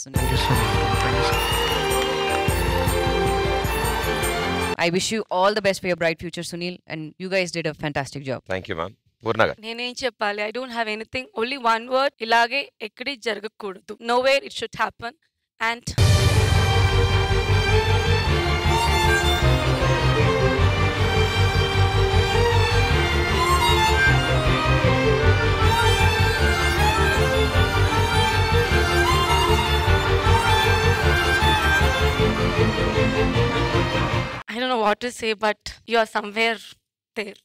[SPEAKER 5] I wish you all the best for your bright future Sunil and you guys did a fantastic job
[SPEAKER 1] thank you ma'am Purna garu
[SPEAKER 10] నేనేం చెప్పాలి I don't have anything only one word ఇలాగే ఎక్కడి జరగకూడదు nowhere it should happen and I don't know what to say, but you are somewhere there.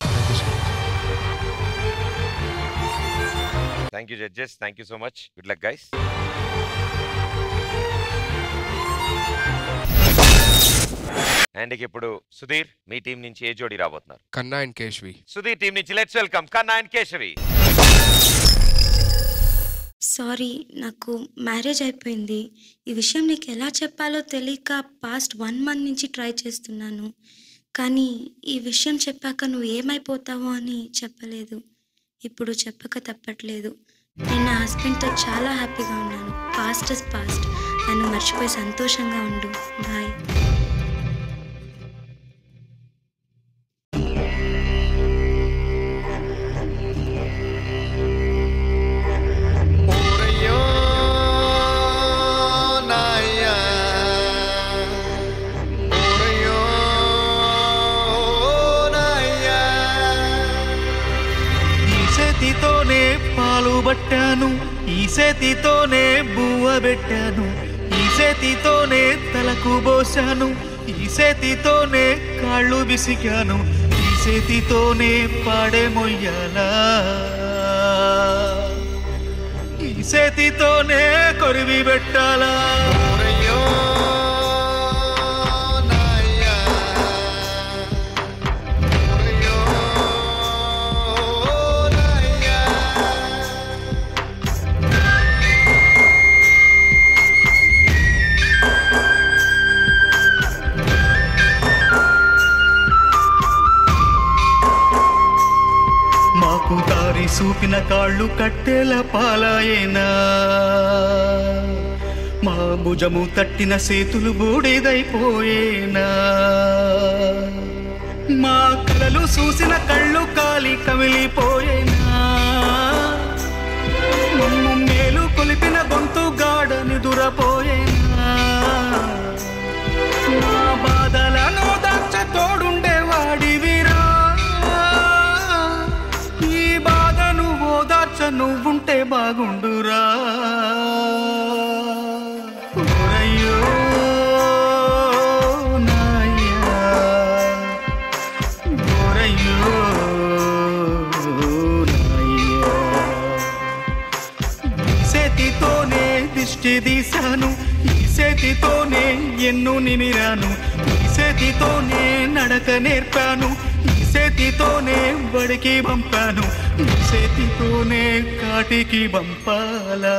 [SPEAKER 1] Thank you judges thank you so much good luck guys and ఇక ఇప్పుడు సుధీర్ మీ team నుంచి ఏ జోడి రాబోతున్నారు
[SPEAKER 3] Kanna and Keshvi
[SPEAKER 1] Sudheer team నుంచి let's welcome Kanna and Keshavi
[SPEAKER 22] sorry నాకు marriage అయిపోయింది ఈ విషయం నీకు ఎలా చెప్పాలో తెలియక పాస్ట్ వన్ మంత్ నుంచి ట్రై చేస్తున్నాను కానీ ఈ విషయం చెప్పాక నువ్వు ఏమైపోతావో అని చెప్పలేదు ఇప్పుడు చెప్పక తప్పట్లేదు నేను నా హస్బెండ్తో చాలా హ్యాపీగా ఉన్నాను పాస్ట్ ఇస్ పాస్ట్ నన్ను మర్చిపోయి సంతోషంగా ఉండు బాయ్
[SPEAKER 24] ఈ చేతితోనే పాలు పట్టాను ఈ చేతితోనే బువ్వ పెట్టాను ఈ చేతితోనే తలకు పోసాను ఈ చేతితోనే కాళ్ళు విసికాను ఈ చేతితోనే పాడే మొయ్యాలా ఈ చేతితోనే కొరివి పెట్టాలా మాకు దారి చూపిన కాళ్ళు కట్టెల పాలాయేనా మా భుజము తట్టిన సేతులు బూడిదైపోయేనా మా కలలు చూసిన కళ్ళు కాలి కమిలిపోయేనా మమ్ము మేలు కొలిపిన గొంతు గాడని దురపోయేనా మా బాధలను దాచ తోడుండేవాడివిరా ఈ బాధను ఓదార్చ నువ్వుంటే బాగుండురా ఓరయ్యో నాయ్యా, ఓరయ్యో నాయ్యా. ఈ చేతితోనే దిష్టి తీశాను ఈ చేతితోనే ఎన్ను నిమిరాను ఈ చేతితోనే నడక నేర్పాను ఈ చేతితోనే బడికి పంపాను ఈ చేతితోనే కాటికి పంపాలా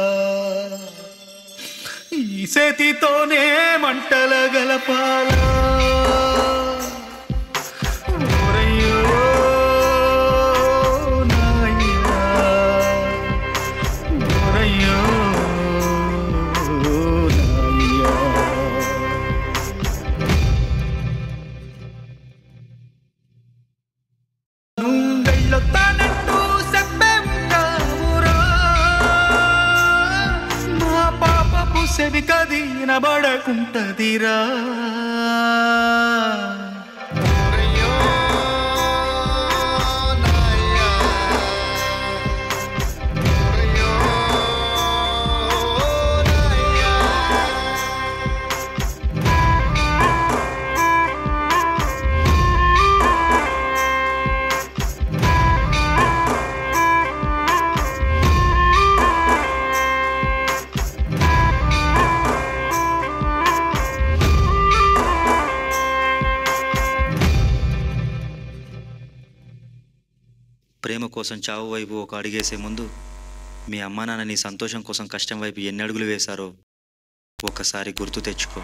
[SPEAKER 24] ఈ చేతితోనే మంటల గలపాలా ఓరయ్యో నాయ్యా, ఓరయ్యో నాయ్యా. నువ్వు వెళ్ళొస్తానంటూ చెప్పే ఉంటావురా. మా పాపపు సెవి కది వినబడకుంటదిరా
[SPEAKER 9] ప్రేమ కోసం చావు వైపు ఒక అడిగేసే ముందు మీ అమ్మా నాన్న నీ సంతోషం కోసం కష్టం వైపు ఎన్ని అడుగులు వేశారో ఒక్కసారి గుర్తు తెచ్చుకో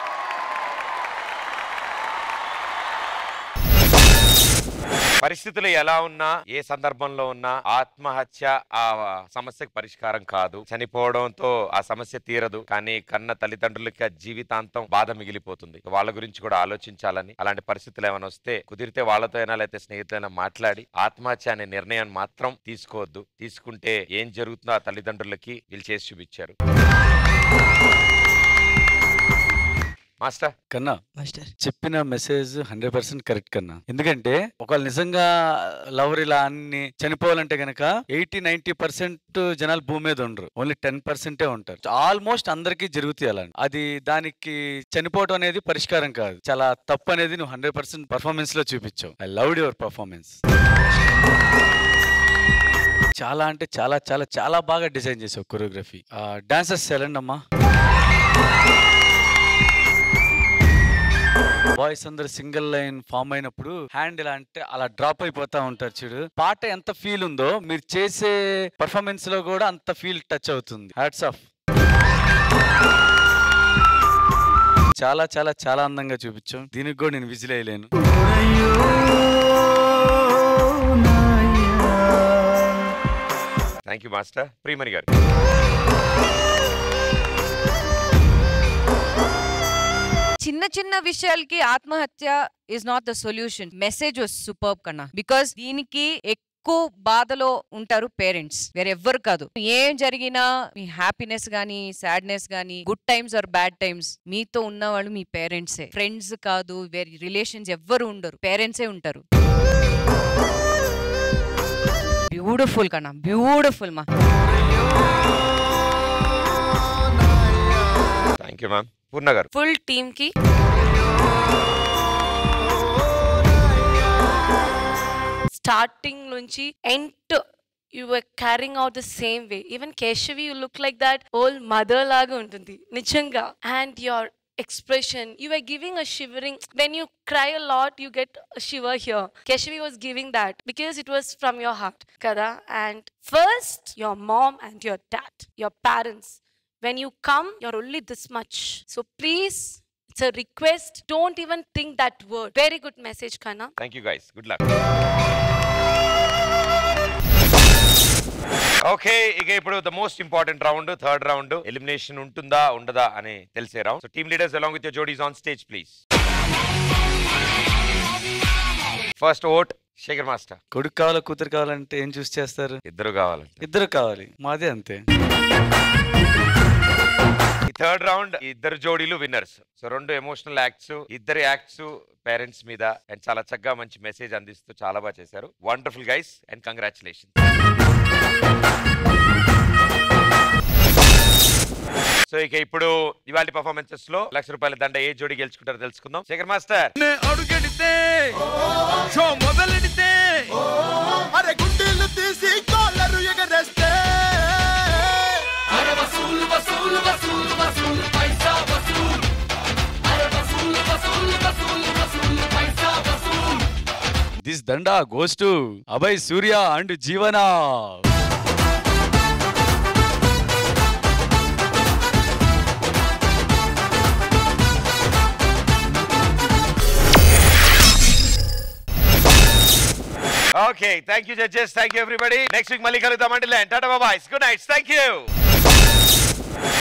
[SPEAKER 1] పరిస్థితులు ఎలా ఉన్నా ఏ సందర్భంలో ఉన్నా ఆత్మహత్య ఆ సమస్యకు పరిష్కారం కాదు చనిపోవడంతో ఆ సమస్య తీరదు కానీ కన్న తల్లిదండ్రులకి ఆ జీవితాంతం బాధ మిగిలిపోతుంది వాళ్ళ గురించి కూడా ఆలోచించాలని అలాంటి పరిస్థితులు ఏమైనా వస్తే కుదిరితే వాళ్ళతో అయినా లేకపోతే స్నేహితులైనా మాట్లాడి ఆత్మహత్య అనే నిర్ణయాన్ని మాత్రం తీసుకోవద్దు తీసుకుంటే ఏం జరుగుతుందో ఆ తల్లిదండ్రులకి వీళ్ళు చేసి చూపించారు మాస్టర్
[SPEAKER 4] కన్నా చెప్పిన మెసేజ్ హండ్రెడ్ పర్సెంట్ కరెక్ట్ కన్నా ఎందుకంటే ఒకవేళ నిజంగా లవర్ ఇలా అన్ని చనిపోవాలంటే గనక ఎయిటీ నైన్టీ పర్సెంట్ జనాలు భూమి మీద ఉండరు ఓన్లీ టెన్ పర్సెంటే ఉంటారు ఆల్మోస్ట్ అందరికీ జరుగుతాయి అలా అది దానికి చనిపోవడం అనేది పరిష్కారం కాదు చాలా తప్పు అనేది నువ్వు హండ్రెడ్ పర్సెంట్ పర్ఫార్మెన్స్ లో చూపించావు ఐ లవ్డ్ యువర్ పర్ఫార్మెన్స్ చాలా అంటే చాలా చాలా చాలా బాగా డిజైన్ చేసావు కొరియోగ్రఫీ డాన్సర్స్ సెలండి అమ్మా బాయ్స్ అందరు సింగిల్ లైన్ ఫామ్ అయినప్పుడు హ్యాండ్ ఇలా అంటే అలా డ్రాప్ అయిపోతా ఉంటారు చూడు పాట ఎంత ఫీల్ ఉందో మీరు చేసే పర్ఫార్మెన్స్ లో కూడా అంత ఫీల్ టచ్ అవుతుంది హ్యాట్స్ ఆఫ్ చాలా చాలా చాలా అందంగా చూపించాం దీనికి కూడా నేను విజిల్ వేయలేను
[SPEAKER 1] thank you master Priyamani garu
[SPEAKER 5] చిన్న చిన్న విషయాలకి ఆత్మహత్య is not the solution message super Kanna because దీనికి ఎక్కువ బాధలో ఉంటారు పేరెంట్స్ వేరెవ్వరు కాదు ఏం జరిగినా మీ హ్యాపీనెస్ గానీ సాడ్నెస్ గానీ good times or bad times మీతో ఉన్న వాళ్ళు మీ పేరెంట్సే ఫ్రెండ్స్ కాదు వేరే రిలేషన్స్ ఎవ్వరు ఉండరు పేరెంట్సే ఉంటారు బ్యూటిఫుల్ కన్నా బ్యూటిఫుల్ మా
[SPEAKER 1] thank you ma'am Purna garu
[SPEAKER 10] full team కి స్టార్టింగ్ నుంచి end you were carrying out the same way even Keshavi you look like that old mother లాగా ఉంటుంది నిజంగా and your expression you were giving a shivering when you cry a lot you get a shiver here keshavi was giving that because it was from your heart kada and first your mom and your dad your parents when you come you're only this much so please it's a request don't even think that word very good message kana
[SPEAKER 1] thank you guys good luck okay ఇక ఇప్పుడు the most important round third round elimination ఉంటుందా ఉండదా అని తెలిసే round so team leaders along with your జోడీస్ on stage please first vote Shekar master
[SPEAKER 4] కొడుకు కావాలా కూతురు కావాలంటే ఏం చూస్ చేస్తారు
[SPEAKER 1] ఇద్దరు కావాలి
[SPEAKER 4] ఇద్దరు కావాలి మాదే అంతే
[SPEAKER 1] ఈ థర్డ్ రౌండ్ ఇద్దరు జోడీలు విన్నర్స్ సో రెండు ఎమోషనల్ యాక్ట్స్ ఇద్దరు యాక్ట్స్ పేరెంట్స్ మీద అండ్ చాలా చక్కగా మంచి మెసేజ్ అందిస్తూ చాలా బాగా చేశారు wonderful guys and congratulation so ఇక ఇప్పుడు ఇవాళ పర్ఫార్మెన్సెస్ లో లక్ష రూపాయల దండ ఏ జోడి గెలుచుకుంటారో తెలుసుకుందాం శేఖర్ మాస్టర్
[SPEAKER 2] అడుగెడితే షో మొదలెడితే అరే గుండెలు తీసి కాలరు ఎగరేస్తే అరే వసూలు వసూలు వసూలు వసూలు పైసా వసూలు అరే వసూలు వసూలు వసూలు వసూలు పైసా వసూలు
[SPEAKER 4] దిస్ దండా goes to Abhay Surya and Jeevana
[SPEAKER 1] okay thank you judges thank you everybody next week మళ్ళీ కలుద్దామంటే టాటా బాబాయ్ గుడ్ నైట్స్ థ్యాంక్ యూ